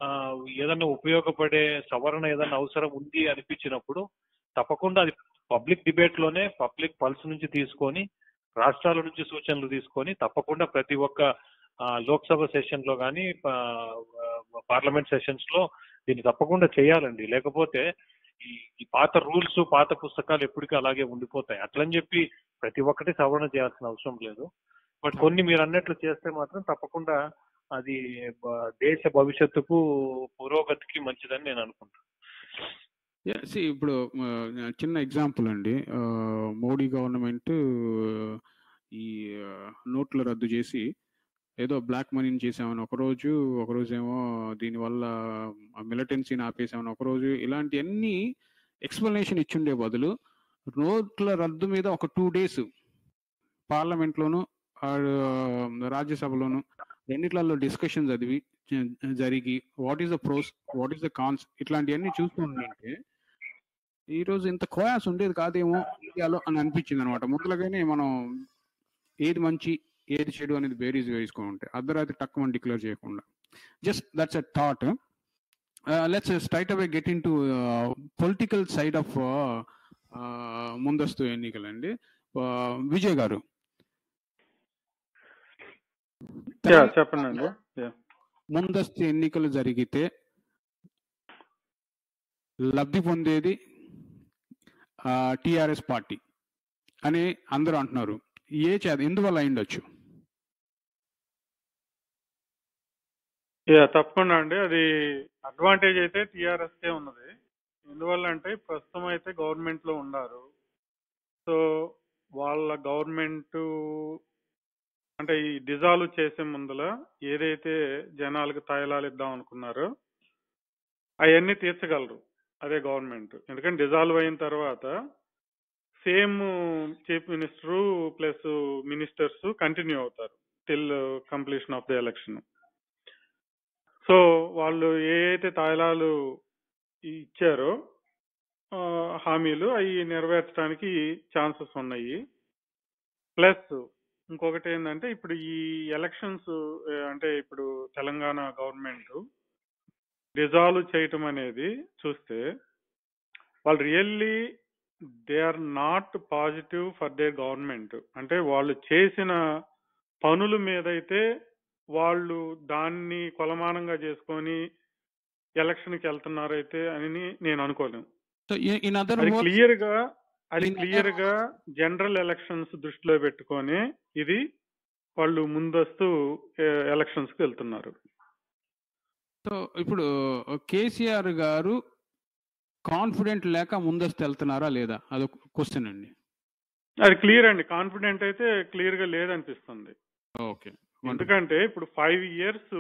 ఆ, ఏదైనా ఉపయోగపడే సవరణ ఏదైనా అవసరం ఉంది అనిపించినప్పుడు తప్పకుండా అది పబ్లిక్ డిబేట్ లోనే పబ్లిక్ పల్స్ నుంచి తీసుకొని రాష్ట్రాల నుంచి సూచనలు తీసుకొని తప్పకుండా ప్రతి ఒక్క ఆ, లోక్సభ సెషన్ లో కానీ పార్లమెంట్ సెషన్స్ లో దీన్ని తప్పకుండా చేయాలండి లేకపోతే ఈ ఈ పాత రూల్స్ పాత పుస్తకాలు ఎప్పటికీ అలాగే ఉండిపోతాయి అట్లని చెప్పి ప్రతి ఒక్కటి సవరణ చేయాల్సిన అవసరం లేదు బట్ కొన్ని మీరు అన్నట్లు చేస్తే మాత్రం తప్పకుండా అది బ- దేశ భవిష్యత్తుకు పురోగతికి మంచిదని నేను అనుకుంటాను సి ఇప్పుడు ఆ, చిన్న ఎగ్జాంపుల్ అండి ఆ, మోడీ గవర్నమెంట్ ఈ ఆ, నోట్ల రద్దు చేసి ఏదో బ్లాక్ మనీని చేసామని ఒకరోజు ఒకరోజు ఏమో దీనివల్ల మిలిటెన్సీని ఆపేసామని ఒకరోజు ఇలాంటివన్నీ ఎక్స్ప్లెనేషన్ ఇచ్చుండే బదులు నోట్ల రద్దు మీద ఒక టూ డేస్ పార్లమెంట్లోను రాజ్యసభలోను రెండిట్లలో డిస్కషన్ చదివి జ- జరిగి what is the pros what is the cons ఇట్లాంటివన్నీ చూస్తుంటే ఈ రోజు ఇంత కోయాస్ ఉండేది కాదేమో ఇండియాలో అని అనిపించింది అనమాట ముందులాగానే మనం ఏది మంచి ఏది చెడు అనేది బేరీజ్ వేసుకొని ఉంటాయి అర్ధరాత్రి తక్కువ డిక్లేర్ చేయకుండా just that's a thought let's straight away get into political side of ముందస్తు ఎన్నికలండి Uh, విజయ్ గారు యా చెప్పండి అండి యా ముందస్తు ఎన్నికలు జరిగితే లబ్ధి పొందేది టిఆర్ఎస్ పార్టీ అని అందరూ అంటున్నారు ఏ చే ఎందువల్ల అయి ఉండొచ్చు యా తప్పకుండా అండి అది అడ్వాంటేజ్ అయితే టిఆర్ఎస్ కే ఉన్నది ఎందువల్ల అంటే ప్రస్తుతం అయితే గవర్నమెంట్ లో ఉన్నారు సో వాళ్ళ గవర్నమెంట్ అంటే ఈ డిజాల్వ్ చేసే ముందల ఏదైతే జనాలకు తాయిలాలు ఇద్దాం అనుకున్నారో అవన్నీ తీర్చగలరు అదే గవర్నమెంట్ ఎందుకంటే డిజాల్వ్ అయిన తర్వాత same chief minister plus ministers continue అవుతారు till completion of the election so వాళ్ళు ఏ అయితే తాయిలాలు ఇచ్చారో ఆ, హామీలు అవి నెరవేర్చడానికి ఛాన్సెస్ ఉన్నాయి ప్లస్ ఇంకొకటి ఏంటంటే ఇప్పుడు ఈ ఎలక్షన్స్ అంటే ఇప్పుడు తెలంగాణ గవర్నమెంట్ డిజాల్వ్ చేయటం అనేది చూస్తే వాళ్ళు really they are not positive for their government అంటే వాళ్ళు చేసిన పనుల మీదైతే వాళ్ళు దాన్ని కొలమానంగా చేసుకొని ఎలక్షన్ కి వెళ్తున్నారైతే అని నేను అనుకోలేను సో ఇన్ అదర్ అది క్లియర్ గా అది In క్లియర్ గా జనరల్ ఎలక్షన్స్ దృష్టిలో పెట్టుకొని ఇది వాళ్ళు ముందస్తు ఎలక్షన్స్ కి వెళ్తున్నారు సో ఇప్పుడు కేసీఆర్ గారు కాన్ఫిడెంట్ లేక ముందస్తు వెళ్తున్నారా లేదా అదొక క్వశ్చన్ అండి అది క్లియర్ అండి కాన్ఫిడెంట్ అయితే క్లియర్ గా లేదనిపిస్తుంది ఓకే ఎందుకంటే ఇప్పుడు ఫైవ్ ఇయర్స్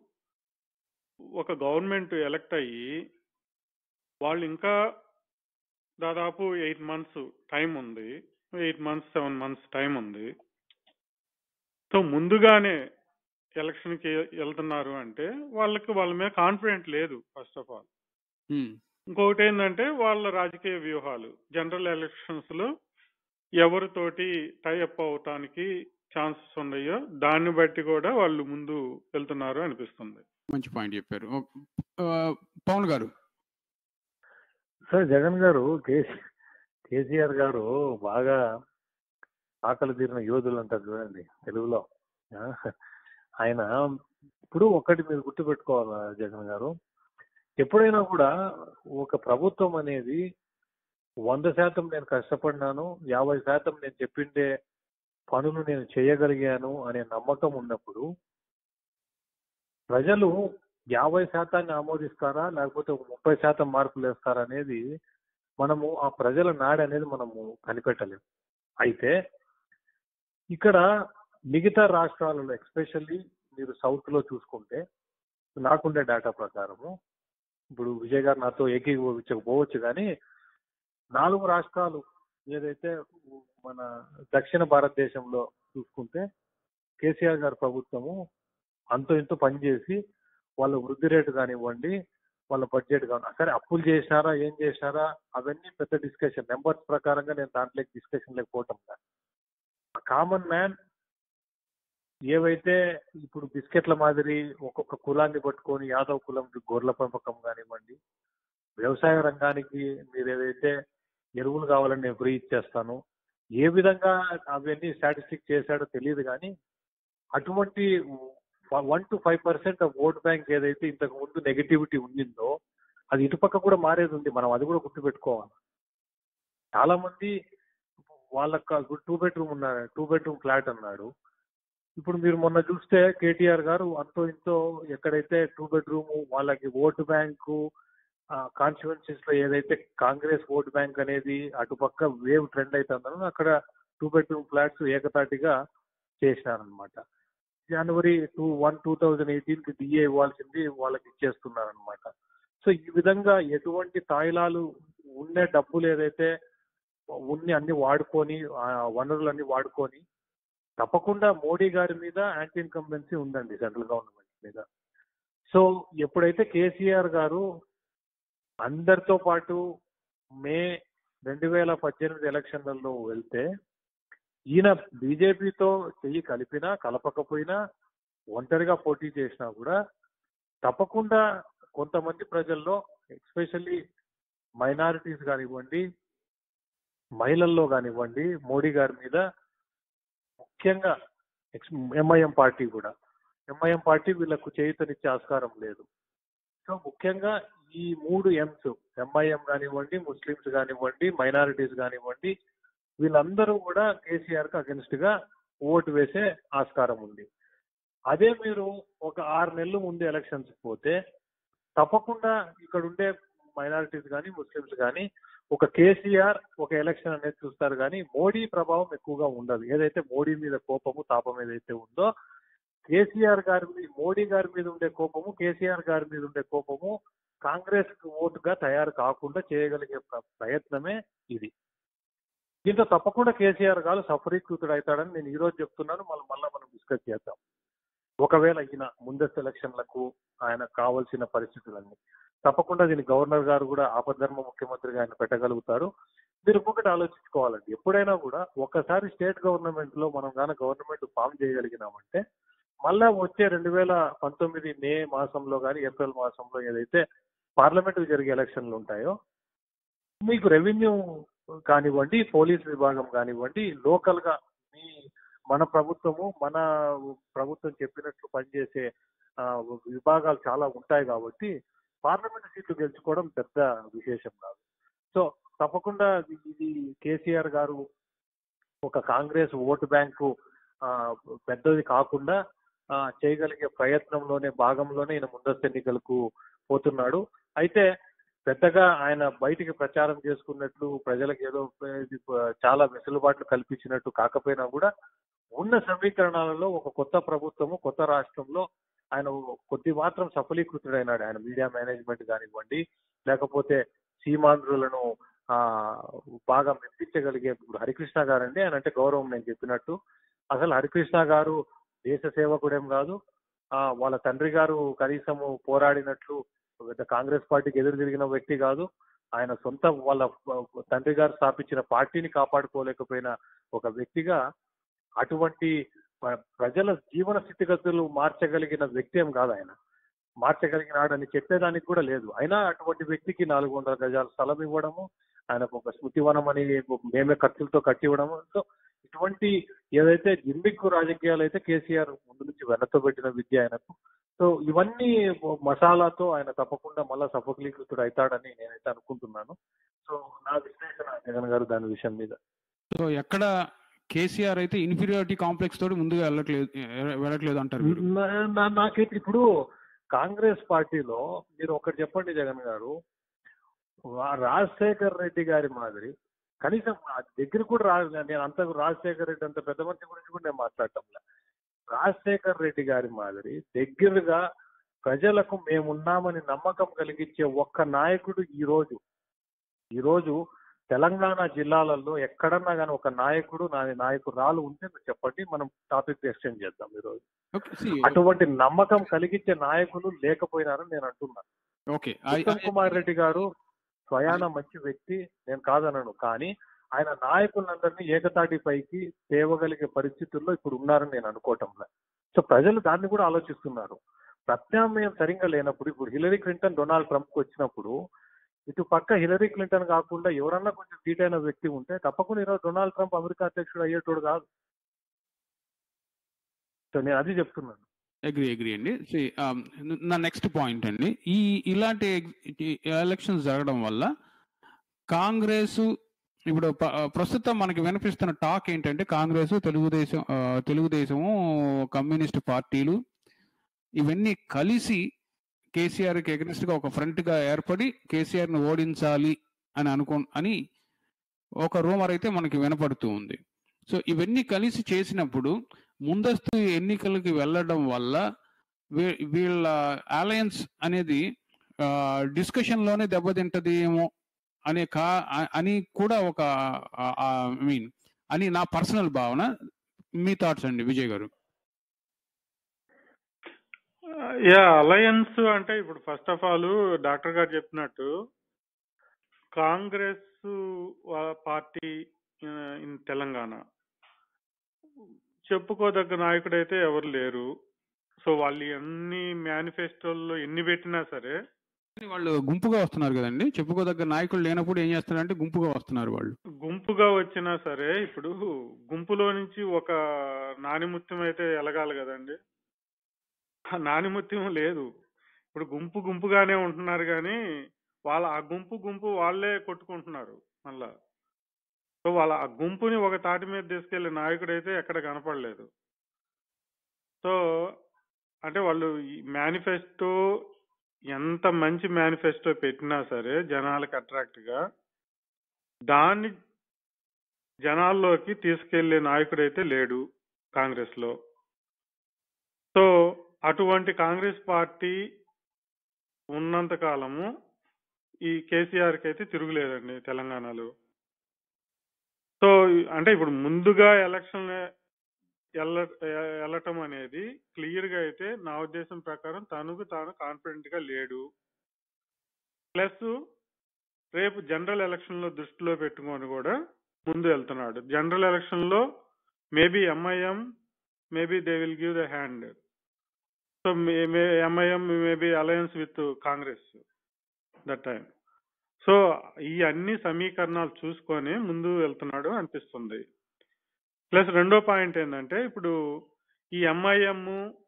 ఒక గవర్నమెంట్ ఎలక్ట్ అయ్యి వాళ్ళు ఇంకా దాదాపు ఎయిట్ మంత్స్ టైం ఉంది eight months seven months time ఉంది సో ముందుగానే ఎలక్షన్ కి వెళ్తున్నారు అంటే వాళ్ళకి వాళ్ళ మీద కాన్ఫిడెంట్ లేదు ఫస్ట్ ఆఫ్ ఆల్ ఇంకొకటి ఏంటంటే వాళ్ళ రాజకీయ వ్యూహాలు జనరల్ ఎలక్షన్స్ లో ఎవరితోటి టైఅప్ అవటానికి ఛాన్సెస్ ఉన్నాయో దాన్ని బట్టి కూడా వాళ్ళు ముందు వెళ్తున్నారు అనిపిస్తుంది మంచి పాయింట్ చెప్పారు ఓ, ఆ, పవన్ గారు సార్ జగన్ గారు కేసీ కేసీఆర్ గారు బాగా ఆకలి తీరిన యోధులు అంటారు చూడండి తెలుగులో ఆ, ఆయన ఇప్పుడు ఒకటి మీరు గుర్తుపెట్టుకోవాలా జగన్ గారు ఎప్పుడైనా కూడా ఒక ప్రభుత్వం అనేది వంద శాతం నేను కష్టపడినాను యాభై శాతం నేను చెప్పిండే పనులు నేను చేయగలిగాను అనే నమ్మకం ఉన్నప్పుడు ప్రజలు యాభై శాతాన్ని ఆమోదిస్తారా లేకపోతే ఒక ముప్పై శాతం మార్కులు వేస్తారా అనేది మనము ఆ ప్రజల నాడి అనేది మనము కనిపెట్టలేము అయితే ఇక్కడ మిగతా రాష్ట్రాలలో ఎక్స్పెషల్లీ మీరు సౌత్ లో చూసుకుంటే నాకుండే డేటా ప్రకారము ఇప్పుడు విజయ్ గారు నాతో ఏకీభవించకపోవచ్చు కానీ నాలుగు రాష్ట్రాలు ఏదైతే మన దక్షిణ భారతదేశంలో చూసుకుంటే కేసీఆర్ గారి ప్రభుత్వము అంతో ఇంతో పనిచేసి వాళ్ళ వృద్ధి రేటు కానివ్వండి వాళ్ళ బడ్జెట్ కావాలి సరే అప్పులు చేసినారా ఏం చేసినారా అవన్నీ పెద్ద డిస్కషన్ నెంబర్స్ ప్రకారంగా నేను దాంట్లోకి డిస్కషన్ లేకపోవటం కామన్ మ్యాన్ ఏవైతే ఇప్పుడు బిస్కెట్ల మాదిరి ఒక్కొక్క కులాన్ని పట్టుకొని యాదవ్ కులంకి గొర్రెల పెంపకం కానివ్వండి వ్యవసాయ రంగానికి మీరు ఏదైతే ఎరువులు కావాలని నేను ఫ్రీ ఇచ్చేస్తాను ఏ విధంగా అవన్నీ స్టాటిస్టిక్ చేశాడో తెలియదు కానీ అటువంటి one to five percent of vote bank ఏదైతే ఇంతకు ముందు నెగటివిటీ ఉండిందో అది ఇటుపక్క కూడా మారేది ఉంది మనం అది కూడా గుర్తుపెట్టుకోవాలి చాలా మంది వాళ్ళకి టూ బెడ్రూమ్ ఉన్నారు టూ బెడ్రూమ్ ఫ్లాట్ అన్నాడు ఇప్పుడు మీరు మొన్న చూస్తే కేటీఆర్ గారు అంతో ఇంతో ఎక్కడైతే టూ బెడ్రూమ్ వాళ్ళకి ఓటు బ్యాంకు కాన్స్టిట్యున్సీస్ లో ఏదైతే కాంగ్రెస్ ఓట్ బ్యాంక్ అనేది అటుపక్క వేవ్ ట్రెండ్ అవుతుందో అక్కడ టూ బెడ్రూమ్ ఫ్లాట్స్ ఏకతాటిగా చేసినారనమాట జనవరి two one two thousand eighteen కి డిఏ ఇవ్వాల్సింది వాళ్ళకి ఇచ్చేస్తున్నారనమాట సో ఈ విధంగా ఎటువంటి తాయిలాలు ఉండే డబ్బులు ఏదైతే ఉన్ని అన్ని వాడుకొని ఆ వనరులన్నీ వాడుకొని తప్పకుండా మోడీ గారి మీద యాంటీ ఇన్కంబెన్సీ ఉందండి సెంట్రల్ గవర్నమెంట్ మీద సో ఎప్పుడైతే కేసీఆర్ గారు అందరితో పాటు మే రెండు వేల పద్దెనిమిది ఎలక్షన్లలో వెళ్తే ఈయన బీజేపీతో చెయ్యి కలిపినా కలపకపోయినా ఒంటరిగా పోటీ చేసినా కూడా తప్పకుండా కొంతమంది ప్రజల్లో ఎస్పెషల్లీ మైనారిటీస్ కానివ్వండి మహిళల్లో కానివ్వండి మోడీ గారి మీద ముఖ్యంగా ఎంఐఎం పార్టీ కూడా ఎంఐఎం పార్టీ వీళ్ళకు చేయుతనిచ్చే ఆస్కారం లేదు సో ముఖ్యంగా ఈ మూడు ఎమ్స్ ఎంఐఎం కానివ్వండి ముస్లిమ్స్ కానివ్వండి మైనారిటీస్ కానివ్వండి వీళ్ళందరూ కూడా కేసీఆర్ కు అగెన్స్ట్ గా ఓటు వేసే ఆస్కారం ఉంది అదే మీరు ఒక ఆరు నెలలు ముందు ఎలక్షన్స్ పోతే తప్పకుండా ఇక్కడ ఉండే మైనారిటీస్ కానీ ముస్లిమ్స్ కానీ ఒక కేసీఆర్ ఒక ఎలక్షన్ అనేది చూస్తారు కానీ మోడీ ప్రభావం ఎక్కువగా ఉండదు ఏదైతే మోడీ మీద కోపము తాపం ఏదైతే ఉందో కేసీఆర్ గారి మీద మోడీ గారి మీద ఉండే కోపము కేసీఆర్ గారి మీద ఉండే కోపము కాంగ్రెస్ ఓటుగా తయారు కాకుండా చేయగలిగే ప్ర- ప్రయత్నమే ఇది దీంతో తప్పకుండా కేసీఆర్ గారు సఫరీకృతుడు అవుతాడని నేను ఈ రోజు చెప్తున్నాను మళ్ళీ మళ్ళీ మనం డిస్కస్ చేద్దాం ఒకవేళ ఈయన ముందస్తు ఎలక్షన్లకు ఆయన కావాల్సిన పరిస్థితులన్నీ తప్పకుండా దీని గవర్నర్ గారు కూడా ఆపద్ధర్మ ముఖ్యమంత్రిగా ఆయన పెట్టగలుగుతారు మీరు ఇంకొకటి ఆలోచించుకోవాలండి ఎప్పుడైనా కూడా ఒక్కసారి స్టేట్ గవర్నమెంట్ లో మనం గాన గవర్నమెంట్ ఫామ్ చేయగలిగినామంటే మళ్ళా వచ్చే రెండు వేల పంతొమ్మిది మే మాసంలో కానీ ఏప్రిల్ మాసంలో ఏదైతే పార్లమెంట్ జరిగే ఎలక్షన్లు ఉంటాయో మీకు రెవెన్యూ కానివ్వండి పోలీస్ విభాగం కానివ్వండి లోకల్ గా మీ మన ప్రభుత్వము మన ప్రభుత్వం చెప్పినట్లు పనిచేసే ఆ, విభాగాలు చాలా ఉంటాయి కాబట్టి పార్లమెంట్ సీట్లు గెలుచుకోవడం పెద్ద విశేషం కాదు సో తప్పకుండా ఇది కేసీఆర్ గారు ఒక కాంగ్రెస్ ఓటు బ్యాంకు ఆ, పెద్దది కాకుండా ఆ, చేయగలిగే ప్రయత్నంలోనే భాగంలోనే ఈయన ముందస్తు ఎన్నికలకు పోతున్నాడు అయితే పెద్దగా ఆయన బయటికి ప్రచారం చేసుకున్నట్లు ప్రజలకు ఏదో ఇది చాలా వెసులుబాట్లు కల్పించినట్టు కాకపోయినా కూడా ఉన్న సమీకరణాలలో ఒక కొత్త ప్రభుత్వము కొత్త రాష్ట్రంలో ఆయన కొద్ది మాత్రం సఫలీకృతుడైనాడు ఆయన మీడియా మేనేజ్మెంట్ కానివ్వండి లేకపోతే సీమాంధ్రులను ఆ బాగా మెప్పించగలిగే ఇప్పుడు హరికృష్ణ గారండి ఆయన అంటే గౌరవం నేను చెప్పినట్టు అసలు హరికృష్ణ గారు దేశ సేవకుడేం కాదు ఆ వాళ్ళ తండ్రి గారు కనీసము పోరాడినట్లు పెద్ద కాంగ్రెస్ పార్టీకి ఎదురు తిరిగిన వ్యక్తి కాదు ఆయన సొంత వాళ్ళ తండ్రి గారు స్థాపించిన పార్టీని కాపాడుకోలేకపోయిన ఒక వ్యక్తిగా అటువంటి ప్ర- ప్రజల జీవన స్థితిగతులు మార్చగలిగిన వ్యక్తి ఏం కాదు ఆయన మార్చగలిగినాడని చెప్పేదానికి కూడా లేదు అయినా అటువంటి వ్యక్తికి నాలుగు వందల గజాల స్థలం ఇవ్వడము ఆయనకు ఒక స్మృతివనం అని మేమే ఖర్చులతో కట్టి ఇవ్వడము సో ఇటువంటి ఏదైతే జిమ్మిక్ రాజకీయాలు అయితే కేసీఆర్ ముందు నుంచి వెనతో పెట్టిన విద్య ఆయనకు సో ఇవన్నీ మసాలాతో ఆయన తప్పకుండా మళ్ళా సఫలీకృతుడు అవుతాడని నేనైతే అనుకుంటున్నాను సో నా విశ్లేషణ జగన్ గారు దాని విషయం మీద సో ఎక్కడ కేసీఆర్ అయితే ఇన్ఫీరియారిటీ కాంప్లెక్స్ తోటి ముందుగా వెళ్ళట్లేదు వెళ్ళట్లేదు అంటారు మీరు నా- నా- నాకైతే ఇప్పుడు కాంగ్రెస్ పార్టీలో మీరు ఒకటి చెప్పండి జగన్ గారు రా- రాజశేఖర్ రెడ్డి గారి మాదిరి కనీసం ఆ దగ్గర కూడా రా నేను అంత రాజశేఖర్ రెడ్డి అంత పెద్ద మనిషి గురించి కూడా నేను మాట్లాడటంలే రాజశేఖర్ రెడ్డి గారి మాదిరి దగ్గరగా ప్రజలకు మేమున్నామని నమ్మకం కలిగించే ఒక్క నాయకుడు ఈ రోజు ఈ రోజు తెలంగాణ జిల్లాలలో ఎక్కడన్నా కానీ ఒక నాయకుడు నా నాయకురాలు ఉంటే మీరు చెప్పండి మనం టాపిక్ ఎక్స్టెండ్ చేద్దాం ఈ రోజు ఓకే see, అటువంటి నమ్మకం కలిగించే నాయకులు లేకపోయినారని నేను అంటున్నాను ఓకే ఉత్తమ్ కుమార్ రెడ్డి గారు స్వయాన మంచి వ్యక్తి నేను కాదనను కానీ ఆయన నాయకులందరినీ ఏకతాటి పైకి తేవగలిగే పరిస్థితుల్లో ఇప్పుడు ఉన్నారని నేను అనుకోవటంలే సో ప్రజలు దాన్ని కూడా ఆలోచిస్తున్నారు ప్రత్యామ్నాయం సరిగ్గా లేనప్పుడు ఇప్పుడు హిలరీ క్లింటన్ డొనాల్డ్ ట్రంప్ వచ్చినప్పుడు ఇటు పక్క హిలరీ క్లింటన్ కాకుండా ఎవరన్నా కొంచెం సీట్ అయిన వ్యక్తి ఉంటే తప్పకుండా ఈరోజు డొనాల్డ్ ట్రంప్ అమెరికా అధ్యక్షుడు అయ్యేటోడు కాదు సో నేను అది చెప్తున్నాను అగ్రి అగ్రి అండి See, um, నా నెక్స్ట్ పాయింట్ అండి ఈ ఇలాంటి ఎలక్షన్స్ జరగడం వల్ల కాంగ్రెస్ ఇప్పుడు ప- ప్రస్తుతం మనకి వినిపిస్తున్న టాక్ ఏంటంటే కాంగ్రెస్ తెలుగుదేశం ఆ, తెలుగుదేశము కమ్యూనిస్ట్ పార్టీలు ఇవన్నీ కలిసి కేసీఆర్కి ఎగనిస్ట్ గా ఒక ఫ్రంట్ గా ఏర్పడి కేసీఆర్ ని ఓడించాలి అని అనుకో అని ఒక రూమర్ అయితే మనకి వినపడుతూ ఉంది సో ఇవన్నీ కలిసి చేసినప్పుడు ముందస్తు ఎన్నికలకి వెళ్ళడం వల్ల వీ- వీళ్ళ అలయన్స్ అనేది డిస్కషన్ లోనే దెబ్బతింటది ఏమో అనే కా అ- అని కూడా ఒక ఐ మీన్ అని నా పర్సనల్ భావన మీ థాట్స్ అండి విజయ్ గారు యా అలయన్స్ అంటే ఇప్పుడు ఫస్ట్ ఆఫ్ ఆల్ డాక్టర్ గారు చెప్పినట్టు కాంగ్రెస్ పార్టీ ఇన్ తెలంగాణ చెప్పుకోదగ్గ నాయకుడైతే ఎవరు లేరు సో వాళ్ళు ఎన్ని మేనిఫెస్టోల్లో ఎన్ని పెట్టినా సరే వాళ్ళు గుంపుగా వస్తున్నారు కదండి చెప్పుకోదగ్గ నాయకులు లేనప్పుడు ఏం చేస్తున్నారంటే గుంపుగా వస్తున్నారు వాళ్ళు గుంపుగా వచ్చినా సరే ఇప్పుడు గుంపులో నుంచి ఒక నానిముత్యం అయితే ఎలగాలి కదండి ఆ నానిముత్యం లేదు ఇప్పుడు గుంపు గుంపుగానే ఉంటున్నారు కానీ వాళ్ళ ఆ గుంపు గుంపు వాళ్ళే కొట్టుకుంటున్నారు మళ్ళా సో వాళ్ళ ఆ గుంపుని ఒక తాటి మీద తీసుకెళ్లే నాయకుడు అయితే ఎక్కడ కనపడలేదు సో అంటే వాళ్ళు మేనిఫెస్టో ఎంత మంచి మేనిఫెస్టో పెట్టినా సరే జనాలకు అట్రాక్ట్ గా దాన్ని జనాల్లోకి తీసుకెళ్లే నాయకుడైతే లేడు కాంగ్రెస్ లో సో అటువంటి కాంగ్రెస్ పార్టీ ఉన్నంత కాలము ఈ కేసీఆర్ కి అయితే తిరుగులేదండి తెలంగాణలో సో అంటే ఇప్పుడు ముందుగా ఎలక్షన్ వెళ్ళ వెళ్ళటం అనేది క్లియర్ గా అయితే నా ఉద్దేశం ప్రకారం తనకు తాను కాన్ఫిడెంట్ గా లేడు ప్లస్ రేపు జనరల్ ఎలక్షన్ లో దృష్టిలో పెట్టుకొని కూడా ముందు వెళ్తున్నాడు జనరల్ ఎలక్షన్ లో maybe MIM maybe they will give the hand so MIM maybe alliance with Congress that time so ఈ అన్ని సమీకరణాలు చూసుకొని ముందు వెళ్తున్నాడు అనిపిస్తుంది ప్లస్ రెండో పాయింట్ ఏంటంటే ఇప్పుడు ఈ ఎంఐఎం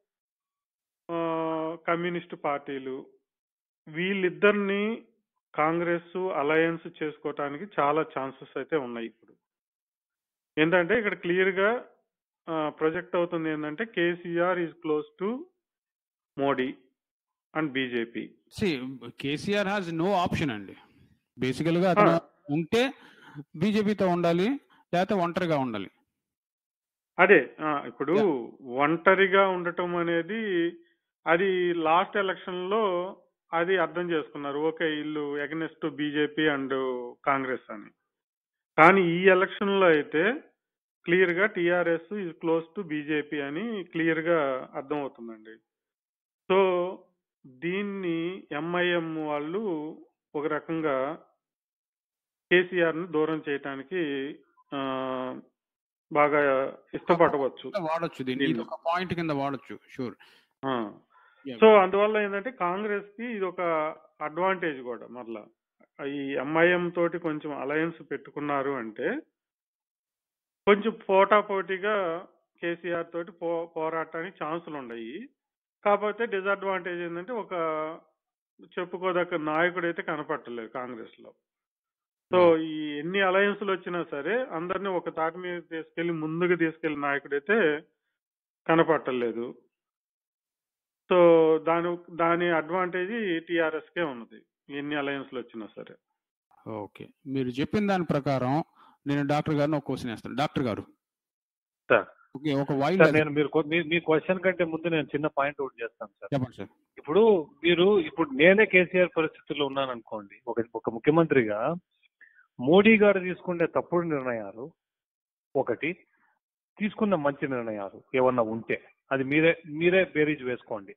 కమ్యూనిస్ట్ పార్టీలు వీళ్ళిద్దరిని కాంగ్రెస్ అలయన్స్ చేసుకోవటానికి చాలా ఛాన్సెస్ అయితే ఉన్నాయి ఇప్పుడు ఏంటంటే ఇక్కడ క్లియర్ గా ప్రొజెక్ట్ అవుతుంది ఏంటంటే KCR is close to Modi and BJP see KCR has no option అండి బేసికల్ గా అతను ఉంటే బీజేపీతో ఉండాలి లేకపోతే ఒంటరిగా ఉండాలి అదే ఆ, ఇప్పుడు ఒంటరిగా ఉండటం అనేది అది లాస్ట్ ఎలక్షన్ లో అది అర్థం చేసుకున్నారు ఓకే వీళ్ళు ఎగనెస్ట్ బీజేపీ అండ్ కాంగ్రెస్ అని కానీ ఈ ఎలక్షన్ లో అయితే క్లియర్ గా TRS is close to BJP అని క్లియర్ గా అర్థం అవుతుందండి సో దీన్ని ఎంఐఎం వాళ్ళు ఒక రకంగా కేసీఆర్ ని దూరం చేయటానికి ఆ, బాగా ఇష్టపడవచ్చు వాడొచ్చు దీన్ని ఇది దీన్ని. ఒక పాయింట్ కింద వాడొచ్చు షూర్ ఆ. సో అందువల్ల ఏంటంటే కాంగ్రెస్ కి ఇది ఒక అడ్వాంటేజ్ కూడా మరలా ఈ ఎంఐఎం తోటి కొంచెం అలయన్స్ పెట్టుకున్నారు అంటే కొంచెం పోటాపోటీగా కేసీఆర్ తోటి పో పోరాటానికి ఛాన్సులు ఉన్నాయి కాకపోతే డిసడ్వాంటేజ్ ఏంటంటే ఒక చెప్పుకోదగ్గ నాయకుడు అయితే కనపట్టలేదు కాంగ్రెస్ లో సో ఈ ఎన్ని అలయన్స్లు వచ్చినా సరే అందరినీ ఒక తాటి మీద తీసుకెళ్లి ముందుకు తీసుకెళ్లిన నాయకుడైతే కనపట్టలేదు సో దాని దాని అడ్వాంటేజ్ టిఆర్ఎస్ కే ఉన్నది ఎన్ని అలయన్స్లు వచ్చినా సరే ఓకే మీరు చెప్పిన దాని ప్రకారం నేను డాక్టర్ గారిని ఒక క్వశ్చన్ వేస్తాను డాక్టర్ గారు సార్. ఓకే ఒక వైల్డ్ సార్ నేను మీరు కొ- మీ- మీ క్వశ్చన్ కంటే ముందు నేను చిన్న పాయింట్ ఒకటి చేస్తాను సార్ చెప్పండి సార్ ఇప్పుడు మీరు ఇప్పుడు నేనే కేసీఆర్ పరిస్థితుల్లో ఉన్నాను అనుకోండి ఒక ఒక ముఖ్యమంత్రిగా మోడీ గారు తీసుకునే తప్పుడు నిర్ణయాలు ఒకటి తీసుకున్న మంచి నిర్ణయాలు ఏమన్నా ఉంటే అది మీరే మీరే బేరీజ్ వేసుకోండి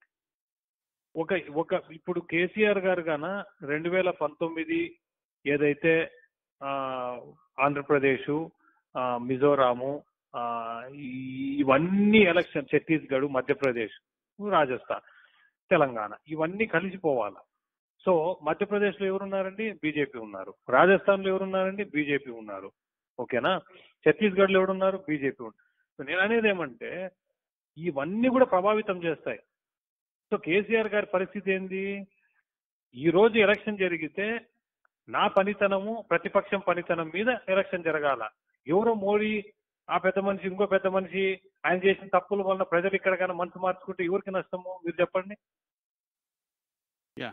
ఒక ఒక ఇప్పుడు కేసీఆర్ గారు గాన రెండు వేల పంతొమ్మిది ఏదైతే ఆ, ఆంధ్రప్రదేశ్ ఆ, మిజోరాము ఆ, ఈ- ఇవన్నీ ఎలక్షన్ ఛత్తీస్గఢ్ మధ్యప్రదేశ్ రాజస్థాన్ తెలంగాణ ఇవన్నీ కలిసిపోవాలి సో మధ్యప్రదేశ్ లో ఎవరున్నారండి బీజేపీ ఉన్నారు రాజస్థాన్ లో ఎవరున్నారండి బీజేపీ ఉన్నారు ఓకేనా ఛత్తీస్గఢ్ లో ఎవరున్నారు బీజేపీ ఉన్నారు సో నేను అనేది ఏమంటే ఇవన్నీ కూడా ప్రభావితం చేస్తాయి సో కేసీఆర్ గారి పరిస్థితి ఏంది ఈ రోజు ఎలక్షన్ జరిగితే నా పనితనము ప్రతిపక్షం పనితనం మీద ఎలక్షన్ జరగాల ఎవరో మోడీ ఆ పెద్ద మనిషి ఇంకో పెద్ద మనిషి ఆయన చేసిన తప్పుల వలన ప్రజలు ఇక్కడికైనా మనసు మార్చుకుంటే ఎవరికి నష్టము మీరు చెప్పండి Yeah.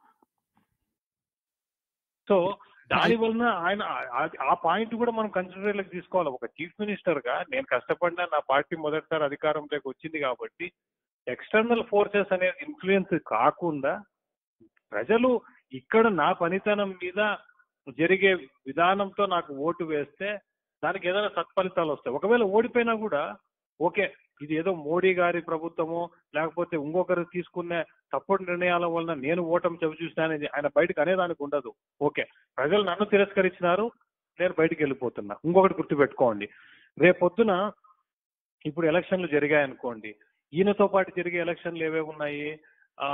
సో దాని వలన ఆయన ఆ- ఆ పాయింట్ కూడా మనం కన్సిడరేలోకి తీసుకోవాలి ఒక చీఫ్ మినిస్టర్ గా నేను కష్టపడినా నా పార్టీ మొదటిసారి అధికారంలోకి వచ్చింది కాబట్టి ఎక్స్టర్నల్ ఫోర్సెస్ అనే ఇన్ఫ్లుయెన్స్ కాకుండా ప్రజలు ఇక్కడ నా పనితనం మీద జరిగే విధానంతో నాకు ఓటు వేస్తే దానికి ఏదైనా సత్ఫలితాలు వస్తాయి ఒకవేళ ఓడిపోయినా కూడా ఓకే ఇది ఏదో మోడీ గారి ప్రభుత్వము లేకపోతే ఇంకొకరు తీసుకునే తప్పుడు నిర్ణయాల వలన నేను ఓటమి చవి చూసినానని ఆయన బయటకు అనేదానికి ఉండదు ఓకే ప్రజలు నన్ను తిరస్కరించినారు నేను బయటికి వెళ్ళిపోతున్నా ఇంకొకటి గుర్తుపెట్టుకోండి రేపొద్దున ఇప్పుడు ఎలక్షన్లు జరిగాయనుకోండి ఈయనతో పాటు జరిగే ఎలక్షన్లు ఏవేవి ఉన్నాయి ఆ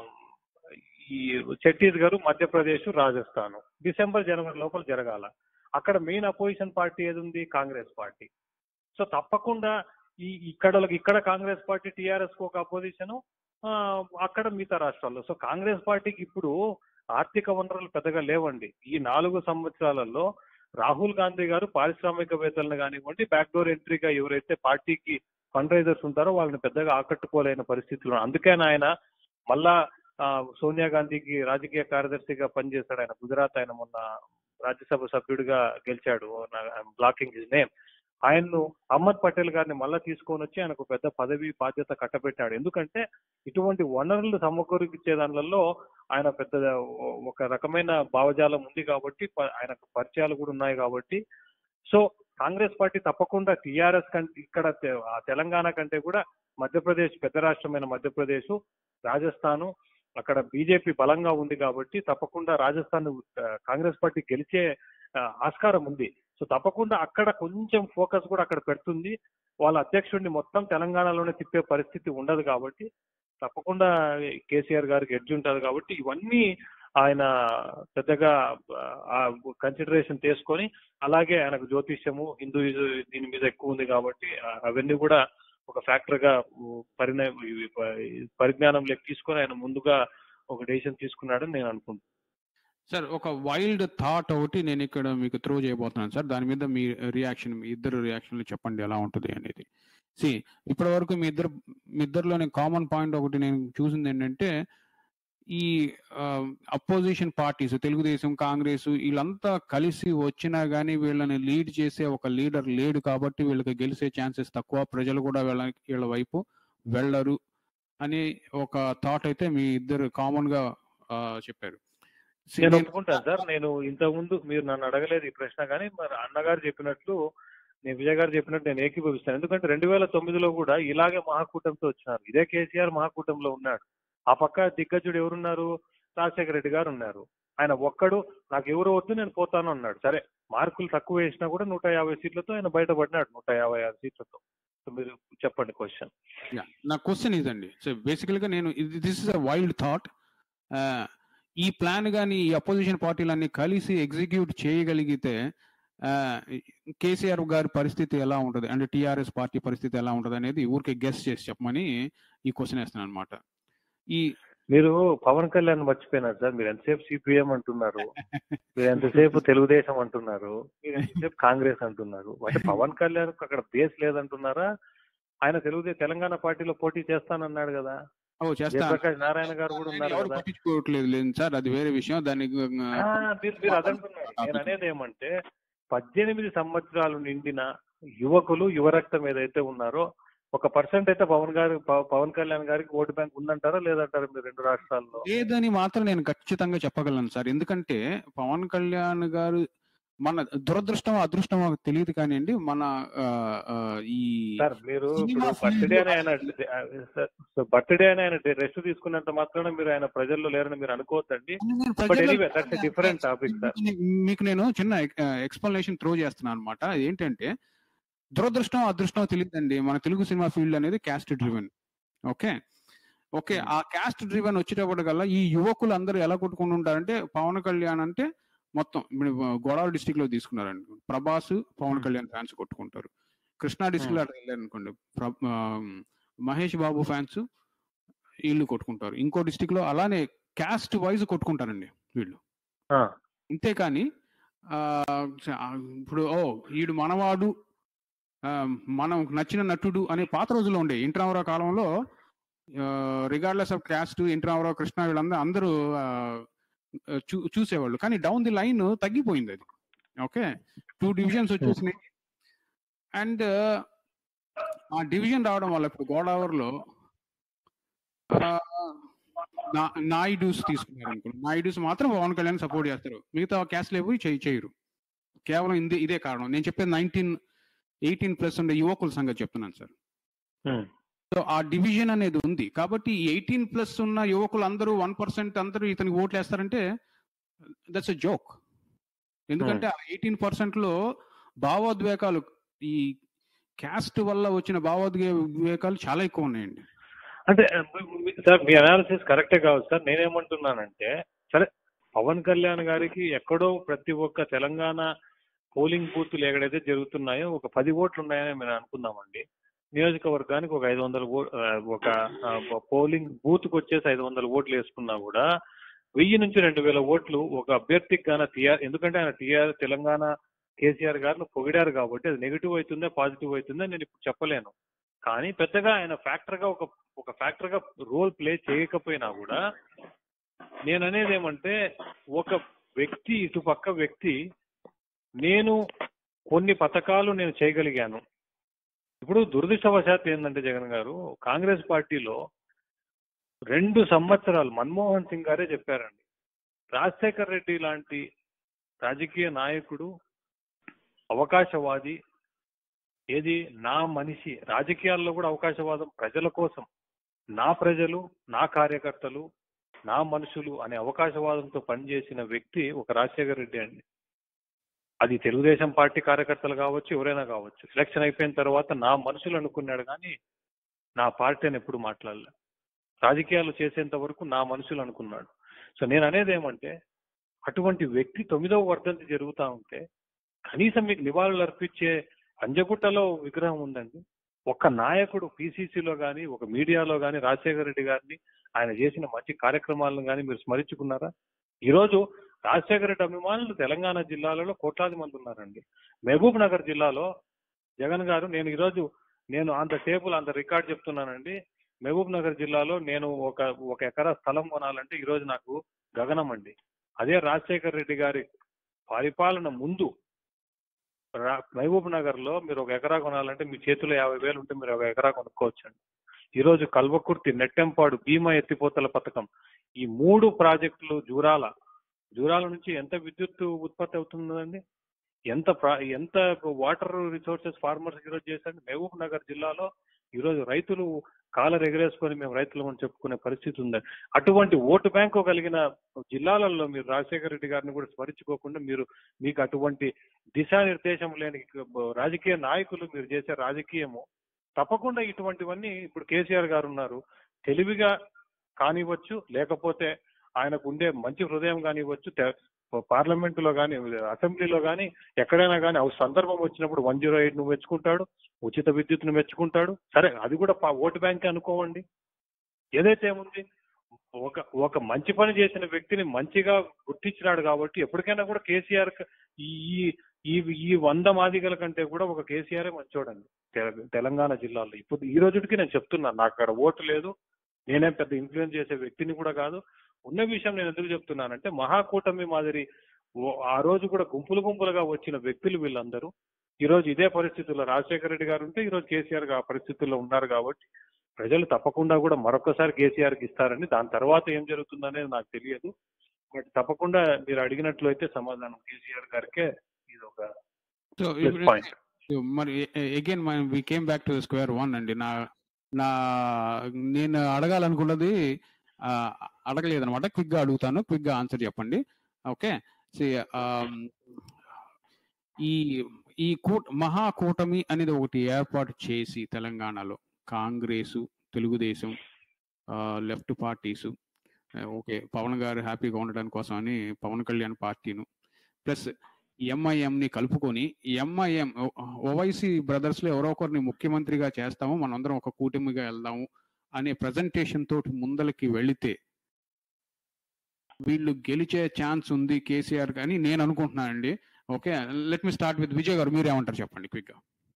ఈ ఛత్తీస్గఢ్ మధ్యప్రదేశ్ రాజస్థాన్ డిసెంబర్ జనవరి లోపల జరగాల అక్కడ మెయిన్ అపోజిషన్ పార్టీ ఏది ఉంది కాంగ్రెస్ పార్టీ సో తప్పకుండా ఈ ఇక్కడ ఇక్కడ కాంగ్రెస్ పార్టీ టిఆర్ఎస్ కు ఒక అపోజిషన్ అక్కడ మిగతా రాష్ట్రాల్లో సో కాంగ్రెస్ పార్టీకి ఇప్పుడు ఆర్థిక వనరులు పెద్దగా లేవండి ఈ నాలుగు సంవత్సరాలలో రాహుల్ గాంధీ గారు పారిశ్రామికవేత్తలను కానివ్వండి బ్యాక్డోర్ ఎంట్రీగా ఎవరైతే పార్టీకి ఫండ్ రైజర్స్ ఉంటారో వాళ్ళని పెద్దగా ఆకట్టుకోలేని పరిస్థితులు అందుకే ఆయన మళ్ళా ఆ, సోనియా గాంధీకి రాజకీయ కార్యదర్శిగా పనిచేశాడు ఆయన గుజరాత్ ఆయన మొన్న రాజ్యసభ సభ్యుడిగా గెలిచాడు బ్లాకింగ్ హిజ్ నేమ్ ఆయన్ను అహ్మద్ పటేల్ గారిని మళ్ళా తీసుకొని వచ్చి ఆయనకు పెద్ద పదవి బాధ్యత కట్టబెట్టాడు ఎందుకంటే ఇటువంటి వనరులు సమకూర్చే దానిలలో ఆయన పెద్ద ఒక రకమైన భావజాలం ఉంది కాబట్టి ప- ఆయనకు పరిచయాలు కూడా ఉన్నాయి కాబట్టి సో కాంగ్రెస్ పార్టీ తప్పకుండా టిఆర్ఎస్ కంటే ఇక్కడ తె- ఆ తెలంగాణ కంటే కూడా మధ్యప్రదేశ్ పెద్ద రాష్ట్రమైన మధ్యప్రదేశ్ రాజస్థాను అక్కడ బీజేపీ బలంగా ఉంది కాబట్టి తప్పకుండా రాజస్థాన్ ఆ, కాంగ్రెస్ పార్టీ గెలిచే ఆ, ఆస్కారం ఉంది సో తప్పకుండా అక్కడ కొంచెం ఫోకస్ కూడా అక్కడ పెడుతుంది వాళ్ళ అధ్యక్షుడిని మొత్తం తెలంగాణలోనే తిప్పే పరిస్థితి ఉండదు కాబట్టి తప్పకుండా కేసీఆర్ గారికి ఎడ్జ్ ఉంటుంది కాబట్టి ఇవన్నీ ఆయన పెద్దగా ఆ కన్సిడరేషన్ తీసుకొని అలాగే ఆయనకు జ్యోతిష్యము హిందూ దీని మీద ఎక్కువ ఉంది కాబట్టి ఆ- అవన్నీ కూడా ఒక ఫ్యాక్టర్ గా పరిణ ఇవి ప- పరిజ్ఞానంలోకి తీసుకొని ఆయన ముందుగా ఒక డెసిషన్ తీసుకున్నాడని నేను అనుకుంటున్నాను సార్ ఒక వైల్డ్ థాట్ ఒకటి నేను ఇక్కడ మీకు త్రో చేయబోతున్నాను సార్ దాని మీద మీ రియాక్షన్ మీ ఇద్దరు రియాక్షన్లు చెప్పండి ఎలా ఉంటుంది అనేది సి ఇప్పటి వరకు మీ ఇద్దరు మీ ఇద్దరిలోనే కామన్ పాయింట్ ఒకటి నేను చూసింది ఏంటంటే ఈ అపోజిషన్ పార్టీస్ తెలుగుదేశం కాంగ్రెస్ వీళ్ళంతా కలిసి వచ్చినా కానీ వీళ్ళని లీడ్ చేసే ఒక లీడర్ లేడు కాబట్టి వీళ్ళకి గెలిచే ఛాన్సెస్ తక్కువ ప్రజలు కూడా వీళ్ళ వీళ్ళ వైపు వెళ్ళరు అనే ఒక థాట్ అయితే మీ ఇద్దరు కామన్ గా ఆ, చెప్పారు See, నేను నేను- ఒప్పుకుంటాను సార్ నేను ఇంతకు ముందు మీరు నన్ను అడగలేదు ఈ ప్రశ్న కానీ మరి అన్నగారు చెప్పినట్లు నేను విజయ్ గారు చెప్పినట్టు నేను ఏకీభవిస్తాను ఎందుకంటే రెండు వేల తొమ్మిదిలో కూడా ఇలాగే మహాకూటమితో వచ్చినారు ఇదే కేసీఆర్ మహాకూటమిలో ఉన్నాడు ఆ పక్క దిగ్గజుడు ఎవరున్నారు రాజశేఖర రెడ్డి గారు ఉన్నారు ఆయన ఒక్కడు నాకు ఎవరు వద్దు నేను పోతాను అన్నాడు సరే మార్కులు తక్కువ వేసినా కూడా నూట యాభై సీట్లతో ఆయన బయటపడినాడు నూట యాభై ఆరు సీట్లతో సో మీరు చెప్పండి క్వశ్చన్ యా నా క్వశ్చన్ ఇదండి సో బేసికల్గా నేను this is a wild thought ఈ ప్లాన్ కానీ ఈ అపోజిషన్ పార్టీలన్నీ కలిసి ఎగ్జిక్యూట్ చేయగలిగితే కేసీఆర్ గారి పరిస్థితి ఎలా ఉంటుంది అంటే టిఆర్ఎస్ పార్టీ పరిస్థితి ఎలా ఉంటుంది అనేది ఊరికే గెస్ట్ చేసి చెప్పమని ఈ క్వశ్చన్ వేస్తున్నాను అనమాట ఈ మీరు పవన్ కళ్యాణ్ మర్చిపోయినారు సార్ మీరు ఎంతసేపు సిపిఎం అంటున్నారు మీరు ఎంతసేపు తెలుగుదేశం అంటున్నారు మీరు ఎంతసేపు కాంగ్రెస్ అంటున్నారు అంటే పవన్ కళ్యాణ్ అక్కడ బేస్ లేదంటున్నారా ఆయన తెలుగుదేశం తెలంగాణ పార్టీలో పోటీ చేస్తానన్నాడు కదా ఓ చేస్తా జయప్రకాష్ నారాయణ గారు కూడా ఉన్నారు ఎవరు కదా పట్టించుకోవట్లేదు లేదు సార్ అది వేరే విషయం దానికి ఆ, మీరు మీరు అదంటున్నారు నేను అనేది ఏమంటే పద్దెనిమిది సంవత్సరాలు నిండిన యువకులు యువరక్తం ఏదైతే ఉన్నారో ఒక పర్సెంట్ అయితే పవన్ గారు పవ- పవన్ కళ్యాణ్ గారికి ఓటు బ్యాంక్ ఉందంటారా లేదంటారా మీరు రెండు రాష్ట్రాల్లో లేదని మాత్రం నేను ఖచ్చితంగా చెప్పగలను సార్ ఎందుకంటే పవన్ కళ్యాణ్ గారు మన దురదృష్టం అదృష్టం తెలియదు కానివ్వండి మన ఆ, ఆ, ఈ సార్ మీరు సినిమా ఇప్పుడు ఫీల్డ్ బర్త్డే అని ఆయన బర్త్డే అని ఆయన రెస్ట్ తీసుకున్నంత మాత్రాన మీరు ఆయన ప్రజల్లో లేరని మీరు అనుకోవద్దండి నేను బట్ ప్రజల్లో- anyway that's different topic sir మీకు నేను చిన్న ఎక్స్ప్లెనేషన్ త్రో చేస్తున్నాను అనమాట ఏంటంటే దురదృష్టం అదృష్టం తెలియదండి మన తెలుగు సినిమా ఫీల్డ్ అనేది caste driven okay okay Hmm. ఆ క్యాస్ట్ డ్రివెన్ వచ్చేటప్పటికల్లా ఈ యువకులు అందరూ ఎలా కొట్టుకుని ఉంటారంటే పవన్ కళ్యాణ్ అంటే మొత్తం ఇప్పుడు గోదావరి డిస్టిక్ లో తీసుకున్నారండి ప్రభాస్ పవన్ Hmm. కళ్యాణ్ ఫ్యాన్స్ కొట్టుకుంటారు కృష్ణా డిస్టిక్ లో అట్లా అనుకోండి మహేష్ బాబు ఫ్యాన్స్ వీళ్ళు కొట్టుకుంటారు ఇంకో డిస్టిక్ లో అలానే క్యాస్ట్ వైజ్ కొట్టుకుంటారండి వీళ్ళు ఆ, అంతేకాని ఆ, స- ఆ, ఇప్పుడు ఓ ఈడు మనవాడు ఆ, మనం నచ్చిన నటుడు అనే పాత రోజుల్లో ఉండే ఇంట్రామరావు కాలంలో regardless of caste NT Rama Rao Krishna వీళ్ళందరూ అందరూ ఆ, చూ చూసేవాళ్ళు కానీ డౌన్ ది లైన్ తగ్గిపోయింది అది ఓకే టూ డివిజన్స్ వచ్చేసినాయి అండ్ ఆ డివిజన్ రావడం వల్ల ఇప్పుడు గోదావరిలో ఆ, నా- నాయుడుస్ తీసుకున్నారు అనుకోండి నాయుడుస్ మాత్రం పవన్ కళ్యాణ్ సపోర్ట్ చేస్తారు మిగతా క్యాస్ట్ లేవు చేయి చేయరు కేవలం ఇదే ఇదే కారణం నేను చెప్పేది నైన్టీన్ ఎయిటీన్ ప్లస్ ఉండే యువకుల సంగతి చెప్తున్నాను సార్ ఉమ్, సో ఆ డివిజన్ అనేది ఉంది కాబట్టి ఎయిటీన్ ప్లస్ ఉన్న యువకులు అందరూ వన్ పర్సెంట్ అందరూ ఇతనికి ఓట్లు వేస్తారంటే దట్స్ ఎ జోక్ ఎందుకంటే ఆ ఎయిటీన్ పర్సెంట్ లో భావోద్వేగాలు ఈ క్యాస్ట్ వల్ల వచ్చిన భావోద్వేగాలు చాలా ఎక్కువ ఉన్నాయండి అంటే ఆ, మీ- మీ- సార్ మీ అనాలిసిస్ కరెక్టే కావచ్చు సార్ నేనేమంటున్నానంటే సరే పవన్ కళ్యాణ్ గారికి ఎక్కడో ప్రతి ఒక్క తెలంగాణ పోలింగ్ బూత్లు ఎక్కడైతే జరుగుతున్నాయో ఒక పది ఓట్లు ఉన్నాయని మేము అనుకుందామండి నియోజకవర్గానికి ఒక ఐదు వందల ఓ- ఆ, ఒక ఆ, పోలింగ్ బూత్ కు వచ్చేసి ఐదు వందల ఓట్లు వేసుకున్నా కూడా వెయ్యి నుంచి రెండు వేల ఓట్లు ఒక అభ్యర్థికి గాన టీఆర్ ఎందుకంటే ఆయన టీఆర్ తెలంగాణ కేసీఆర్ గారిని పొగిడారు కాబట్టి అది నెగిటివ్ అవుతుందా పాజిటివ్ అవుతుందా నేను ఇప్పుడు చెప్పలేను కానీ పెద్దగా ఆయన ఫ్యాక్టర్ గా ఒక ఒక ఫ్యాక్టర్ గా రోల్ ప్లే చేయకపోయినా కూడా నేను అనేది ఏమంటే ఒక వ్యక్తి ఇటు పక్క వ్యక్తి నేను కొన్ని పథకాలు నేను చేయగలిగాను ఇప్పుడు దురదృష్టవశాత్తు ఏంటంటే జగన్ గారు కాంగ్రెస్ పార్టీలో రెండు సంవత్సరాలు మన్మోహన్ సింగ్ గారే చెప్పారండి రాజశేఖర్ రెడ్డి లాంటి రాజకీయ నాయకుడు అవకాశవాది ఏది నా మనిషి రాజకీయాల్లో కూడా అవకాశవాదం ప్రజల కోసం నా ప్రజలు నా కార్యకర్తలు నా మనుషులు అనే అవకాశవాదంతో పనిచేసిన వ్యక్తి ఒక రాజశేఖర రెడ్డి అండి అది తెలుగుదేశం పార్టీ కార్యకర్తలు కావచ్చు ఎవరైనా కావచ్చు ఎలక్షన్ అయిపోయిన తర్వాత నా మనుషులు అనుకున్నాడు కానీ నా పార్టీ అని ఎప్పుడు మాట్లాడలే రాజకీయాలు చేసేంత వరకు నా మనుషులు అనుకున్నాడు సో నేను అనేది ఏమంటే అటువంటి వ్యక్తి తొమ్మిదవ వర్ధంతి జరుగుతా ఉంటే కనీసం మీకు నివాళులు అర్పించే పంజగుట్టలో విగ్రహం ఉందండి ఒక నాయకుడు పిసిసిలో కానీ ఒక మీడియాలో కానీ రాజశేఖర రెడ్డి గారిని ఆయన చేసిన మంచి కార్యక్రమాలను కానీ మీరు స్మరించుకున్నారా ఈరోజు రాజశేఖర రెడ్డి అభిమానులు తెలంగాణ జిల్లాలలో కోట్లాది మంది ఉన్నారండి మహబూబ్ నగర్ జిల్లాలో జగన్ గారు నేను ఈరోజు నేను అంత టేబుల్ అంత రికార్డ్ చెప్తున్నానండి మహబూబ్ నగర్ జిల్లాలో నేను ఒక ఒక ఎకరా స్థలం కొనాలంటే ఈరోజు నాకు గగనం అండి అదే రాజశేఖర రెడ్డి గారి పరిపాలన ముందు రా- మహబూబ్ నగర్ లో మీరు ఒక ఎకరా కొనాలంటే మీ చేతిలో యాభై వేలు ఉంటే మీరు ఒక ఎకరా కొనుక్కోవచ్చండి ఈ రోజు కల్వకుర్తి నెట్టెంపాడు భీమా ఎత్తిపోతల పథకం ఈ మూడు ప్రాజెక్టులు జూరాల జూరాల నుంచి ఎంత విద్యుత్ ఉత్పత్తి అవుతుందండి ఎంత ప్రా- ఎంత వాటర్ రిసోర్సెస్ ఫార్మర్స్ ఈరోజు చేశారు మహబూబ్ నగర్ జిల్లాలో ఈరోజు రైతులు కాలర్ ఎగరేసుకొని మేము రైతులు అని చెప్పుకునే పరిస్థితి ఉంది అటువంటి ఓటు బ్యాంకు కలిగిన జిల్లాలలో మీరు రాజశేఖర రెడ్డి గారిని కూడా స్మరించుకోకుండా మీరు మీకు అటువంటి దిశానిర్దేశం లేని రాజకీయ నాయకులు మీరు చేసే రాజకీయము తప్పకుండా ఇటువంటివన్నీ ఇప్పుడు కేసీఆర్ గారు ఉన్నారు తెలివిగా కానివ్వచ్చు లేకపోతే ఆయనకు ఉండే మంచి హృదయం కానివ్వచ్చు తె- పార్లమెంటులో కానీ అసెంబ్లీలో కానీ ఎక్కడైనా కానీ ఆ సందర్భం వచ్చినప్పుడు వన్ జీరో ఎయిట్ ను మెచ్చుకుంటాడు ఉచిత విద్యుత్ను మెచ్చుకుంటాడు సరే అది కూడా పా- ఓటు బ్యాంక్ అనుకోవండి ఏదైతే ఏముంది ఒక ఒక మంచి పని చేసిన వ్యక్తిని మంచిగా గుర్తించినాడు కాబట్టి ఎప్పటికైనా కూడా కేసీఆర్ క- ఈ ఈ ఈ వంద మాదిగల కంటే కూడా ఒక కేసీఆర్ మంచోడండి తెల- తెలంగాణ జిల్లాలో ఇప్పుడు ఈ రోజుకి నేను చెప్తున్నాను నాకు అక్కడ ఓటు లేదు నేనేం పెద్ద ఇన్ఫ్లుయెన్స్ చేసే వ్యక్తిని కూడా కాదు ఉన్న విషయం నేను ఎందుకు చెప్తున్నానంటే మహాకూటమి మాదిరి ఓ- ఆ రోజు కూడా గుంపులు గుంపులుగా వచ్చిన వ్యక్తులు వీళ్ళందరూ ఈ రోజు ఇదే పరిస్థితుల్లో రాజశేఖర రెడ్డి గారు ఉంటే ఈ రోజు కేసీఆర్ గా ఆ పరిస్థితుల్లో ఉన్నారు కాబట్టి ప్రజలు తప్పకుండా కూడా మరొకసారి కేసీఆర్ కి ఇస్తారని దాని తర్వాత ఏం జరుగుతుందనేది నాకు తెలియదు బట్ తప్పకుండా మీరు అడిగినట్లయితే సమాధానం కేసీఆర్ గారికే ఇది ఒక సో ప్లస్ పాయింట్ మరి again we came back to square one అండి నా నా నేను అడగాలనుకున్నది ఆ, అడగలేదు అనమాట క్విక్ గా అడుగుతాను క్విక్ గా ఆన్సర్ చెప్పండి ఓకే ఈ ఈ కూట మహాకూటమి అనేది ఒకటి ఏర్పాటు చేసి తెలంగాణలో Congress Telugu Desam left parties okay Pawan గారు హ్యాపీగా ఉండడం కోసం అని పవన్ కళ్యాణ్ పార్టీను ప్లస్ ఎంఐఎం ని కలుపుకొని ఎంఐఎం ఓవైసీ బ్రదర్స్ లో ఎవరో ఒకరిని ముఖ్యమంత్రిగా చేస్తాము మనందరం ఒక కూటమిగా వెళ్దాము అనే ప్రజెంటేషన్ తోటి ముందలకి వెళితే వీళ్ళు గెలిచే ఛాన్స్ ఉంది కేసీఆర్ అని నేను అనుకుంటున్నానండి okay let me start with Vijay గారు మీరేమంటారు చెప్పండి క్విక్ గా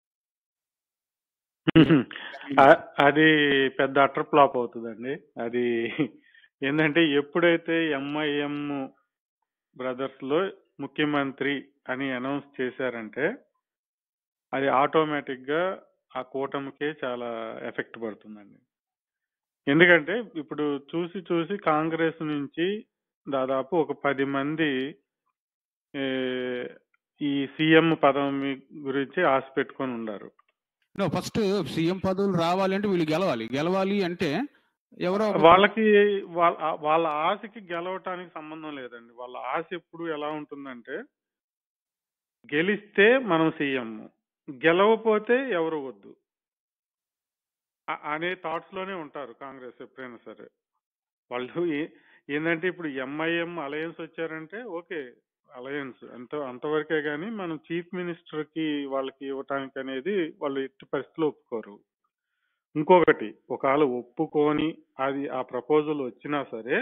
అ- అది పెద్ద అటర్ ఫ్లాప్ అవుతుందండి అది ఏంటంటే ఎప్పుడైతే ఎంఐఎం బ్రదర్స్ లో ముఖ్యమంత్రి అని అనౌన్స్ చేశారంటే అది ఆటోమేటిక్ గా ఆ కూటమికే చాలా ఎఫెక్ట్ పడుతుందండి ఎందుకంటే ఇప్పుడు చూసి చూసి కాంగ్రెస్ నుంచి దాదాపు ఒక పది మంది ఏ, ఈ సీఎం పదవి గురించి ఆశ పెట్టుకొని ఉన్నారు నో ఫస్ట్ సీఎం పదవులు రావాలి అంటే వీళ్ళు గెలవాలి గెలవాలి అంటే ఎవరో ఒక- వాళ్ళకి వాళ్ళ వాళ్ళ ఆశకి గెలవటానికి సంబంధం లేదండి వాళ్ళ ఆశ ఎప్పుడు ఎలా ఉంటుందంటే గెలిస్తే మనం సీఎం గెలవపోతే ఎవరు వద్దు అ- అనే థాట్స్ లోనే ఉంటారు కాంగ్రెస్ ఎప్పుడైనా సరే వాళ్ళు ఏ- ఏంటంటే ఇప్పుడు ఎంఐఎం అలయన్స్ వచ్చారంటే ఓకే అలయన్స్ అంత అంతవరకే కానీ మనం చీఫ్ మినిస్టర్ కి వాళ్ళకి ఇవ్వటానికి అనేది వాళ్ళు ఎట్టి పరిస్థితిలో ఒప్పుకోరు ఇంకొకటి ఒకవేళ ఒప్పుకొని అది ఆ ప్రపోజల్ వచ్చినా సరే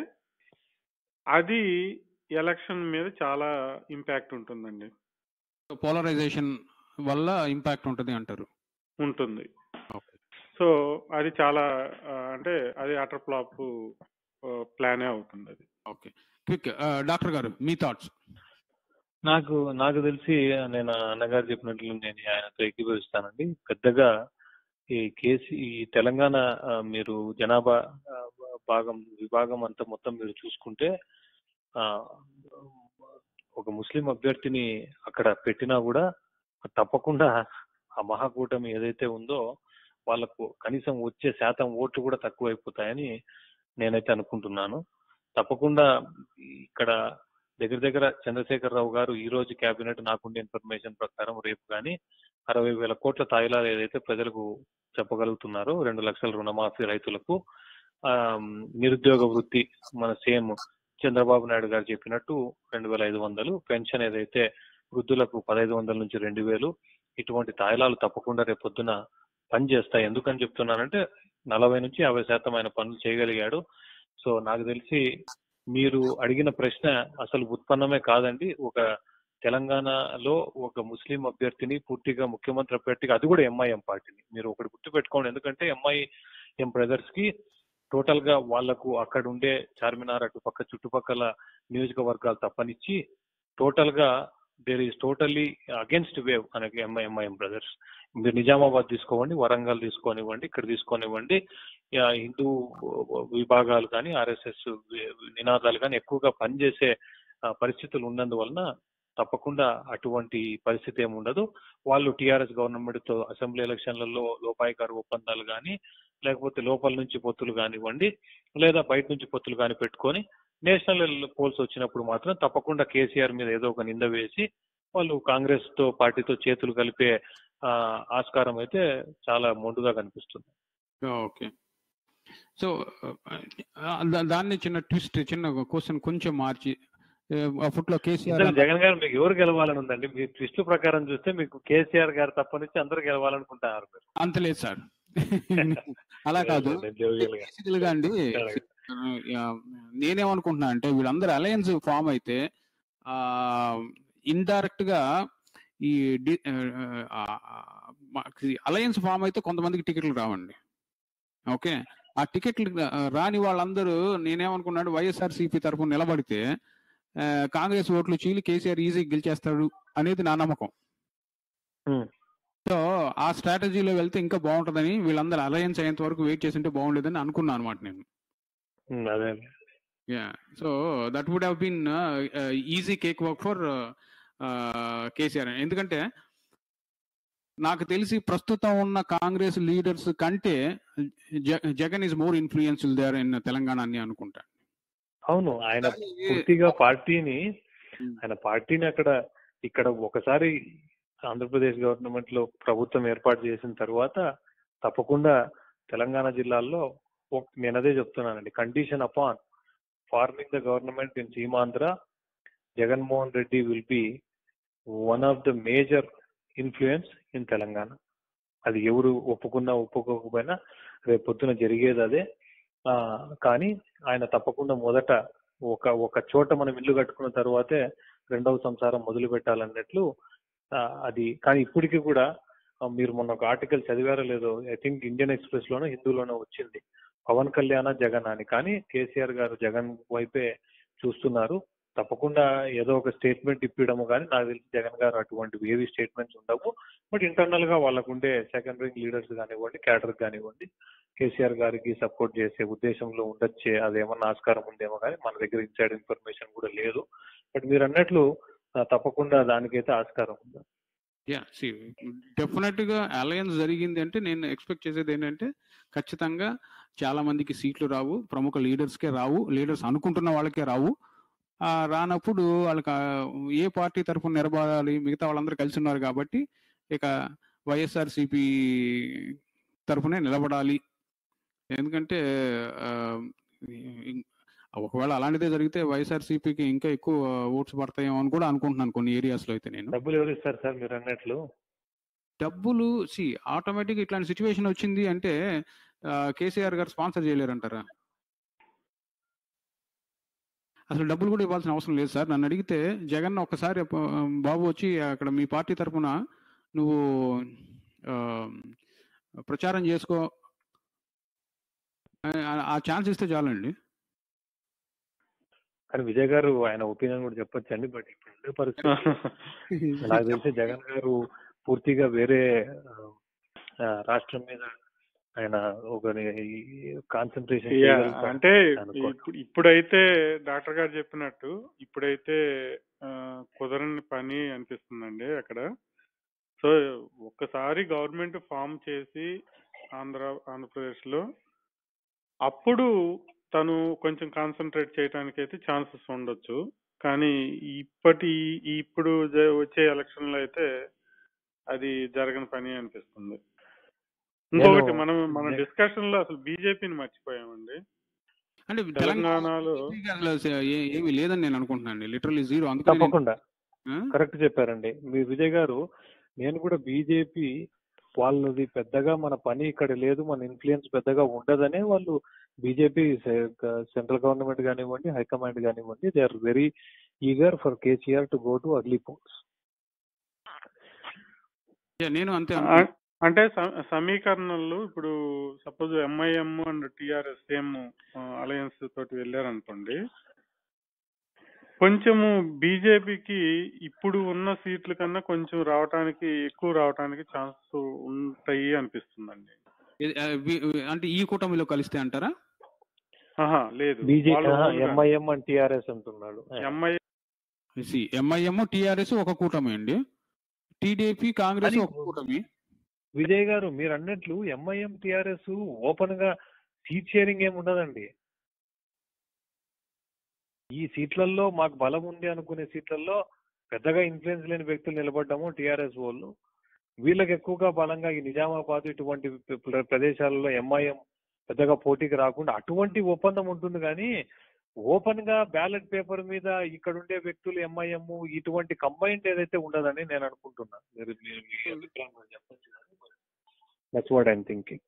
అది ఎలక్షన్ మీద చాలా ఇంపాక్ట్ ఉంటుందండి పోలరైజేషన్ వల్ల ఇంపాక్ట్ ఉంటుంది అంటారు ఉంటుంది ఓకే సో అది చాలా ఆ, అంటే అది అటర్ ఫ్లాప్ ప్లానే అవుతుంది అది ఓకే క్విక్ డాక్టర్ గారు మీ థాట్స్ నాకు నాకు తెలిసి నేను అన్నగారు చెప్పినట్లు నేను ఆయనతో ఏకీభవిస్తానండి పెద్దగా ఈ కేసీ ఈ తెలంగాణ ఆ, మీరు జనాభా ఆ, భాగం విభాగం అంతా మొత్తం మీరు చూసుకుంటే ఆ, ఒక ముస్లిం అభ్యర్థిని అక్కడ పెట్టినా కూడా తప్పకుండా ఆ మహాకూటమి ఏదైతే ఉందో వాళ్ళకు కనీసం వచ్చే శాతం ఓట్లు కూడా తక్కువైపోతాయని నేనైతే అనుకుంటున్నాను తప్పకుండా ఇక్కడ దగ్గర దగ్గర చంద్రశేఖర్ రావు గారు ఈ రోజు కేబినెట్ నాకుండే ఇన్ఫర్మేషన్ ప్రకారం రేపు కానీ అరవై వేల కోట్ల తాయిలాలు ఏదైతే ప్రజలకు చెప్పగలుగుతున్నారో రెండు లక్షల రుణమాఫీ రైతులకు ఆ నిరుద్యోగ వృత్తి మన సేమ్ చంద్రబాబు నాయుడు గారు చెప్పినట్టు రెండు వేల ఐదు వందలు పెన్షన్ ఏదైతే వృద్ధులకు పదహైదు వందల నుంచి రెండు వేలు ఇటువంటి తాయిలాలు తప్పకుండా రేపు పొద్దున పని చేస్తాయి ఎందుకని చెప్తున్నానంటే నలభై నుంచి యాభై శాతం ఆయన పనులు చేయగలిగాడు సో నాకు తెలిసి మీరు అడిగిన ప్రశ్న అసలు ఉత్పన్నమే కాదండి ఒక తెలంగాణలో ఒక ముస్లిం అభ్యర్థిని పూర్తిగా ముఖ్యమంత్రి అభ్యర్థిగా అది కూడా ఎంఐఎం పార్టీని మీరు ఒకటి గుర్తుపెట్టుకోండి ఎందుకంటే ఎంఐఎం బ్రదర్స్ కి టోటల్ గా వాళ్లకు అక్కడ ఉండే చార్మినార్ అటు పక్క చుట్టుపక్కల నియోజకవర్గాలు తప్పనిచ్చి టోటల్ గా there is totally against wave అనకి ఎంఐఎం బ్రదర్స్ మీరు నిజామాబాద్ తీసుకోవండి వరంగల్ తీసుకోనివ్వండి ఇక్కడ తీసుకోనివ్వండి ఆ, హిందూ విభాగాలు కానీ ఆర్ఎస్ఎస్ నినాదాలు కానీ ఎక్కువగా పనిచేసే ఆ, పరిస్థితులు ఉన్నందువలన తప్పకుండా అటువంటి పరిస్థితి ఏమి ఉండదు వాళ్ళు టిఆర్ఎస్ గవర్నమెంట్ తో అసెంబ్లీ ఎలక్షన్లలో లోపాయికారు ఒప్పందాలు కానీ లేకపోతే లోపల నుంచి పొత్తులు కానివ్వండి లేదా బయట నుంచి పొత్తులు కానీ పెట్టుకొని నేషనల్ పోల్స్ వచ్చినప్పుడు మాత్రం తప్పకుండా కేసీఆర్ మీద ఏదో ఒక నింద వేసి వాళ్ళు కాంగ్రెస్ తో పార్టీతో చేతులు కలిపే ఆ, ఆస్కారం అయితే చాలా మొండుగా కనిపిస్తుంది ఓకే సో దాన్ని చిన్న ట్విస్ట్ చిన్న క్వశ్చన్ కొంచెం మార్చి అప్పట్లో కేసీఆర్ నిజంగా జగన్ గారు మీకు ఎవరు గెలవాలని ఉందండి మీ ట్విస్ట్ ప్రకారం చూస్తే మీకు కేసీఆర్ గారు తప్పనిచ్చి అందరూ గెలవాలనుకుంటున్నారు మీరు అంత లేదు సార్ అలా కాదు లేదు, జోవియల్ గా. బేసికల్ గా అండి ఆ, నేనేమనుకుంటున్నా అంటే వీళ్ళందరూ అలయన్స్ ఫామ్ అయితే ఆ ఇండైరెక్ట్ గా ఈ అలయన్స్ ఫామ్ అయితే కొంతమందికి టికెట్లు రావండి ఓకే ఆ టికెట్లు ఆ, రాని వాళ్ళందరూ నేనేమనుకున్నాడు వైఎస్ఆర్ సిపి తరఫున నిలబడితే ఆ, కాంగ్రెస్ ఓట్లు చీలి కేసీఆర్ ఈజీ గెలిచేస్తాడు అనేది నా నమ్మకం Hmm. సో ఆ స్ట్రాటజీలో వెళ్తే ఇంకా బాగుంటుందని వీళ్ళందరూ అలయన్స్ అయ్యేంత వరకు వెయిట్ చేసింటే బాగుండేదని అనుకున్నాను అనమాట నేను ఉమ్, అదే yeah so that would have been easy cake work for KCR అని. ఎందుకంటే నాకు తెలిసి ప్రస్తుతం ఉన్న కాంగ్రెస్ లీడర్స్ కంటే జ- Jagan is more influential there in Telangana అని అనుకుంటా అవును ఆయన కానీ పూర్తిగా పార్టీని ఉమ్, ఆయన పార్టీని అక్కడ ఇక్కడ ఒకసారి ఆంధ్రప్రదేశ్ గవర్నమెంట్ లో ప్రభుత్వం ఏర్పాటు చేసిన తర్వాత తప్పకుండా తెలంగాణ జిల్లాల్లో ఒక- నేను అదే చెప్తున్నానండి condition upon forming the government in Seemandhra Jaganmohan Reddy will be one of the major influence in Telangana అది ఎవరు ఒప్పుకున్నా ఒప్పుకోకపోయినా రేపు పొద్దున జరిగేది అదే ఆ, కానీ ఆయన తప్పకుండా మొదట ఒక ఒక చోట మనం ఇల్లు కట్టుకున్న తర్వాతే రెండవ సంసారం మొదలు పెట్టాలన్నట్లు ఆ, అది కానీ ఇప్పటికీ కూడా ఆ, మీరు మొన్న ఒక ఆర్టికల్ చదివారో లేదో ఐ థింక్ ఇండియన్ ఎక్స్ప్రెస్ లోనో హిందూలోనో వచ్చింది పవన్ కళ్యాణ్ జగన్ అని కానీ కేసీఆర్ గారు జగన్ వైపే చూస్తున్నారు తప్పకుండా ఏదో ఒక స్టేట్మెంట్ ఇప్పించడము కానీ నాకు తెలిసి జగన్ గారు అటువంటి ఏవి స్టేట్మెంట్స్ ఉండవు బట్ ఇంటర్నల్ గా వాళ్ళకుండే సెకండరీ లీడర్స్ కానివ్వండి క్యాడర్ కానివ్వండి కేసీఆర్ గారికి సపోర్ట్ చేసే ఉద్దేశంలో ఉండొచ్చే అదేమన్నా ఆస్కారం ఉందేమో కానీ మన దగ్గర ఇన్సైడ్ ఇన్ఫర్మేషన్ కూడా లేదు బట్ మీరు అన్నట్లు ఆ, తప్పకుండా దానికైతే ఆస్కారం ఉంది యా సి డెఫినెట్ గా అలయన్స్ జరిగింది అంటే నేను ఎక్స్పెక్ట్ చేసేది ఏంటంటే ఖచ్చితంగా చాలా మందికి సీట్లు రావు ప్రముఖ లీడర్స్కే రావు లీడర్స్ అనుకుంటున్న వాళ్ళకే రావు ఆ, రానప్పుడు వాళ్ళకి ఆ, ఏ పార్టీ తరఫున నిలబడాలి మిగతా వాళ్ళందరూ కలిసి ఉన్నారు కాబట్టి ఇక వైఎస్ఆర్సిపి తరఫునే నిలబడాలి ఎందుకంటే ఆ, ఇం- ఒకవేళ అలాంటిదే జరిగితే వైఎస్ఆర్సీపీకి ఇంకా ఎక్కువ ఓట్స్ పడతాయేమో అని కూడా అనుకుంటున్నాను కొన్ని ఏరియాస్ లో అయితే నేను డబ్బులు ఎవరు ఇస్తారు సార్ మీరు అన్నట్లు డబ్బులు సి ఆటోమేటిక్ ఇట్లాంటి సిచ్యువేషన్ వచ్చింది అంటే ఆ, కేసీఆర్ గారు స్పాన్సర్ చేయలేరంటారా అసలు డబ్బులు కూడా ఇవ్వాల్సిన అవసరం లేదు సార్ నన్ను అడిగితే జగన్ ఒక్కసారి ప- బాబు వచ్చి అక్కడ మీ పార్టీ తరఫున నువ్వు ఆ, ప్రచారం చేసుకో ఆ- ఆ ఛాన్స్ ఇస్తే చాలండి కానీ విజయ్ గారు ఆయన ఒపీనియన్ కూడా చెప్పొచ్చండి బట్ ఇప్పుడు ఉండే పరిస్థితి నాకు తెలిసి జగన్ గారు పూర్తిగా వేరే ఆ, ఆ, రాష్ట్రం మీద ఆయన ఒక కాన్సన్ట్రేషన్ యా, అంటే అనుకో. ఇప్పుడు ఇప్పుడైతే డాక్టర్ గారు చెప్పినట్టు ఇప్పుడైతే ఆ, కుదరని పని అనిపిస్తుందండి అక్కడ సో ఒక్కసారి గవర్నమెంట్ ఫామ్ చేసి ఆంధ్ర ఆంధ్రప్రదేశ్ లో అప్పుడు తను కొంచెం కాన్సన్ట్రేట్ చేయడానికి అయితే ఛాన్సెస్ ఉండొచ్చు కానీ ఇప్పటి ఈ- ఇప్పుడు జ- వచ్చే ఎలక్షన్ లో అయితే అది జరగని పని అనిపిస్తుంది ఇంకొకటి నేను- మనం మన నే- డిస్కషన్ లో అసలు బీజేపీని మర్చిపోయామండి అంటే తెలంగాణలో BJP కి అసలు ఏ- ఏమీ లేదని నేను అనుకుంటున్నాను లిటరల్లీ జీరో అందుకని నేను- తప్పకుండా ఆ? కరెక్ట్ చెప్పారండి మీ విజయ్ గారు నేను కూడా బీజేపీ వాళ్ళది పెద్దగా మన పని ఇక్కడ లేదు మన ఇన్ఫ్లుయెన్స్ పెద్దగా ఉండదనే వాళ్ళు బీజేపీ సెంట్రల్ గవర్నమెంట్ కానివ్వండి హైకమాండ్ కానివ్వండి they are very eager for KCR to go to early polls Yeah, నేను అంతే ఆ- అనుకుంటున్నాను. అంటే స- సమీకరణలు ఇప్పుడు suppose MIM and TRS same alliance తోటి వెళ్ళారనుకోండి కొంచెము బీజేపీకి ఇప్పుడు ఉన్న సీట్ల కన్నా కొంచెం రావటానికి ఎక్కువ రావటానికి ఛాన్స్ ఉంటాయి అనిపిస్తుందండి ఇది, ఆ, వి- వి- అంటే ఈ కూటమిలో కలిస్తే అంటారా ఆహా లేదు బీజేపీ ఎంఐఎం అండ్ టిఆర్ఎస్ అంటున్నాడు ఎంఐ ఎంఐఎం టిఆర్ఎస్ ఒక కూటమి అండి టీడీపీ కాంగ్రెస్ అది- ఒక కూటమి విజయ్ గారు మీరు అన్నట్లు ఎంఐఎం టిఆర్ఎస్ ఓపెన్ గా సీట్ షేరింగ్ ఏమి ఉండదండి ఈ సీట్లలో మాకు బలం ఉంది అనుకునే సీట్లలో పెద్దగా ఇన్ఫ్లుయెన్స్ లేని వ్యక్తులు నిలబడ్డాము టిఆర్ఎస్ వాళ్ళు వీళ్ళకి ఎక్కువగా బలంగా ఈ నిజామాబాద్ ఇటువంటి ప్ర- ప్రదేశాలలో ఎంఐఎం పెద్దగా పోటీకి రాకుండా అటువంటి ఒప్పందం ఉంటుంది కానీ ఓపెన్ గా బ్యాలెట్ పేపర్ మీద ఇక్కడ ఉండే వ్యక్తులు ఎంఐఎం ఇటువంటి కంబైన్డ్ ఏదైతే ఉండదని నేను అనుకుంటున్నా మీరు మీరు మీ అభిప్రాయం నాకు చెప్పొచ్చు that's what I'm thinking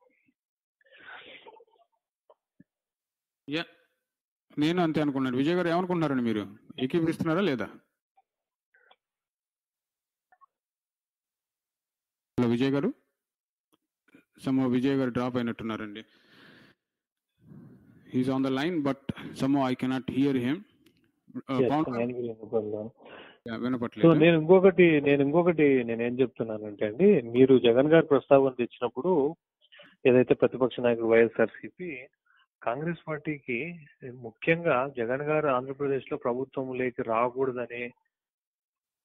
yeah నేను అంతే అనుకున్నాను విజయ్ గారు ఏమనుకుంటున్నారండి మీరు ఏకీభవిస్తున్నారా లేదా హలో విజయ్ గారు సమ్ విజయ్ గారు డ్రాప్ అయినట్టున్నారండి he's on the line but some I cannot hear him so so వినపట్లేదు నేను ఇంకొకటి నేను ఇంకొకటి నేను ఏం చెప్తున్నానంటే అండి మీరు జగన్ గారి ప్రస్తావన తెచ్చినప్పుడు ఏదైతే ప్రతిపక్ష నాయకుడు వైఎస్ఆర్సీపీ కాంగ్రెస్ పార్టీకి ముఖ్యంగా జగన్ గారు ఆంధ్రప్రదేశ్ లో ప్రభుత్వంలోకి రాకూడదని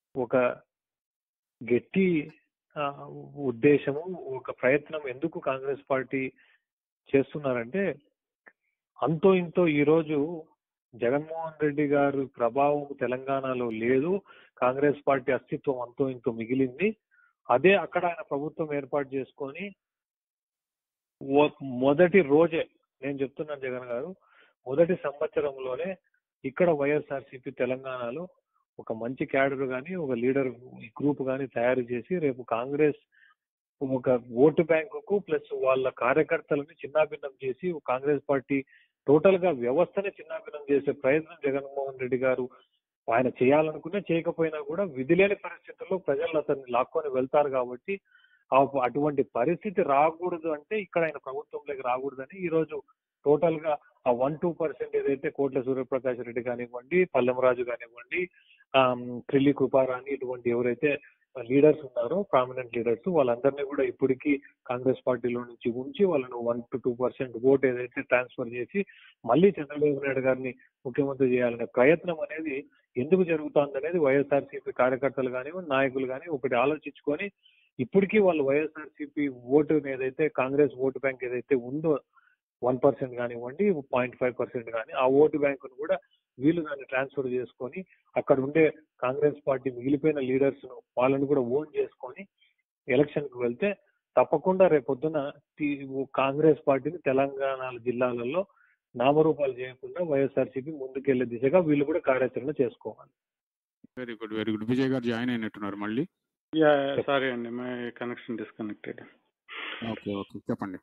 ఒక గట్టి ఆ, ఉద్దేశము ఒక ప్రయత్నం ఎందుకు కాంగ్రెస్ పార్టీ చేస్తున్నారంటే అంతో ఇంతో ఈ రోజు జగన్మోహన్ రెడ్డి గారి ప్రభావం తెలంగాణలో లేదు కాంగ్రెస్ పార్టీ అస్తిత్వం అంతో ఇంతో మిగిలింది అదే అక్కడ ఆయన ప్రభుత్వం ఏర్పాటు చేసుకొని ఓ- మొదటి రోజే నేను చెప్తున్నాను జగన్ గారు మొదటి సంవత్సరంలోనే ఇక్కడ వైఎస్ఆర్సీపీ తెలంగాణలో ఒక మంచి క్యాడర్ గాని ఒక లీడర్ గ్రూప్ గాని తయారు చేసి రేపు కాంగ్రెస్ ఒక ఓటు బ్యాంకుకు ప్లస్ వాళ్ళ కార్యకర్తలని చిన్నాభిన్నం చేసి కాంగ్రెస్ పార్టీ టోటల్ గా వ్యవస్థని చిన్నాభిన్నం చేసే ప్రయత్నం జగన్మోహన్ రెడ్డి గారు ఆయన చేయాలనుకున్నా చేయకపోయినా కూడా విధి లేని పరిస్థితుల్లో ప్రజలు అతన్ని లాక్కొని వెళ్తారు కాబట్టి ఆ అటువంటి పరిస్థితి రాకూడదు అంటే ఇక్కడ ఆయన ప్రభుత్వంలోకి రాకూడదని ఈ రోజు టోటల్ గా ఆ వన్ టూ పర్సెంట్ ఏదైతే కోట్ల సూర్యప్రకాష్ రెడ్డి కానివ్వండి పల్లెమరాజు కానివ్వండి క్రిల్లి కృపారాణి ఇటువంటి ఎవరైతే లీడర్స్ ఉన్నారో ప్రామినెంట్ లీడర్స్ వాళ్ళందరినీ కూడా ఇప్పటికీ కాంగ్రెస్ పార్టీలో నుంచి ఉంచి వాళ్ళను one to two percent vote ఏదైతే ట్రాన్స్ఫర్ చేసి మళ్ళీ చంద్రబాబు నాయుడు గారిని ముఖ్యమంత్రి చేయాలనే ప్రయత్నం అనేది ఎందుకు జరుగుతోంది అనేది వైఎస్ఆర్సీపీ కార్యకర్తలు కానివ్వండి నాయకులు కానీ ఒకటి ఆలోచించుకొని ఇప్పటికీ వాళ్ళు వైఎస్ఆర్సీపీ ఓటు ఏదైతే కాంగ్రెస్ ఓటు బ్యాంక్ ఏదైతే ఉందో వన్ పర్సెంట్ కానివ్వండి పాయింట్ ఫైవ్ పర్సెంట్ కానీ ఆ ఓటు బ్యాంకును కూడా వీళ్ళు దాన్ని ట్రాన్స్ఫర్ చేసుకొని అక్కడ ఉండే కాంగ్రెస్ పార్టీ మిగిలిపోయిన లీడర్స్ ను వాళ్ళని కూడా ఓన్ చేసుకొని ఎలక్షన్ కు వెళ్తే తప్పకుండా రేపొద్దున టీ- కాంగ్రెస్ పార్టీని తెలంగాణ జిల్లాలలో నామరూపాలు చేయకుండా వైఎస్ఆర్సీపీ ముందుకెళ్లే దిశగా వీళ్ళు కూడా కార్యాచరణ చేసుకోవాలి very good very good Vijay గారు జాయిన్ అయినట్టున్నారు మళ్ళీ యా సారీ అండి my connection disconnected okay okay చెప్పండి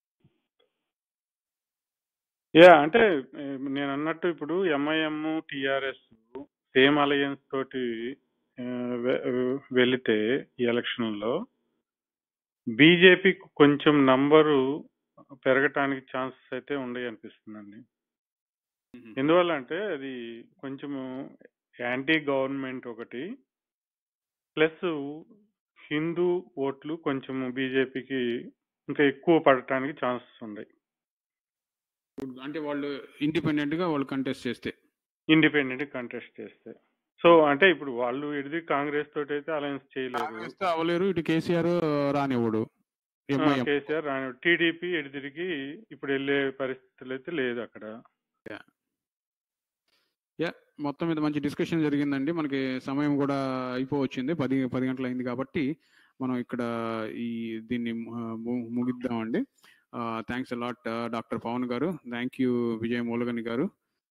యా అంటే ఏ, నేను అన్నట్టు ఇప్పుడు ఎంఐఎం టిఆర్ఎస్ సేమ్ అలయన్స్ తోటి ఆ, వె- వెళితే ఈ ఎలక్షన్ లో బీజేపీ కొంచెం నంబరు పెరగటానికి ఛాన్సెస్ అయితే ఉన్నాయి అనిపిస్తుందండి ఎందువల్ల అంటే అది కొంచెము యాంటీ గవర్నమెంట్ ఒకటి ప్లస్ హిందూ ఓట్లు కొంచెము బీజేపీకి ఇంకా ఎక్కువ పడటానికి ఛాన్సెస్ ఉన్నాయి అంటే వాళ్ళు ఇండిపెండెంట్ గా వాళ్ళు కంటెస్ట్ చేస్తే ఇండిపెండెంట్ కంటెస్ట్ చేస్తే సో అంటే ఇప్పుడు వాళ్ళు ఎడిది కాంగ్రెస్ తోటి అయితే అలయన్స్ చేయలేరు కాంగ్రెస్ తో అవ్వలేరు ఇటు కేసీఆర్ రానివ్వడు ఎంఐఎం కేసీఆర్ టీడీపీ ఎడిదిరికి ఇప్పుడు వెళ్ళే పరిస్థితులు అయితే లేదు అక్కడ మొత్తం మీద మంచి డిస్కషన్ జరిగిందండి మనకి సమయం కూడా అయిపోవచ్చింది పది పది గంటలు అయింది కాబట్టి మనం ఇక్కడ ఈ దీన్ని ము- ము- ముగిద్దామండి థ్యాంక్స్ అలాట్ డాక్టర్ పవన్ గారు థ్యాంక్ యూ విజయ్ మూలగని గారు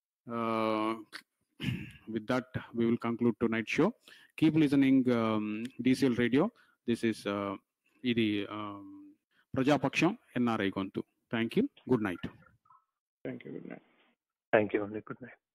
with that we will conclude tonight show keep listening DCL radio this is ఇది um, ప్రజాపక్షం ఎన్ఆర్ఐ గొంతు thank you good night thank you good night thank you అండి గుడ్ నైట్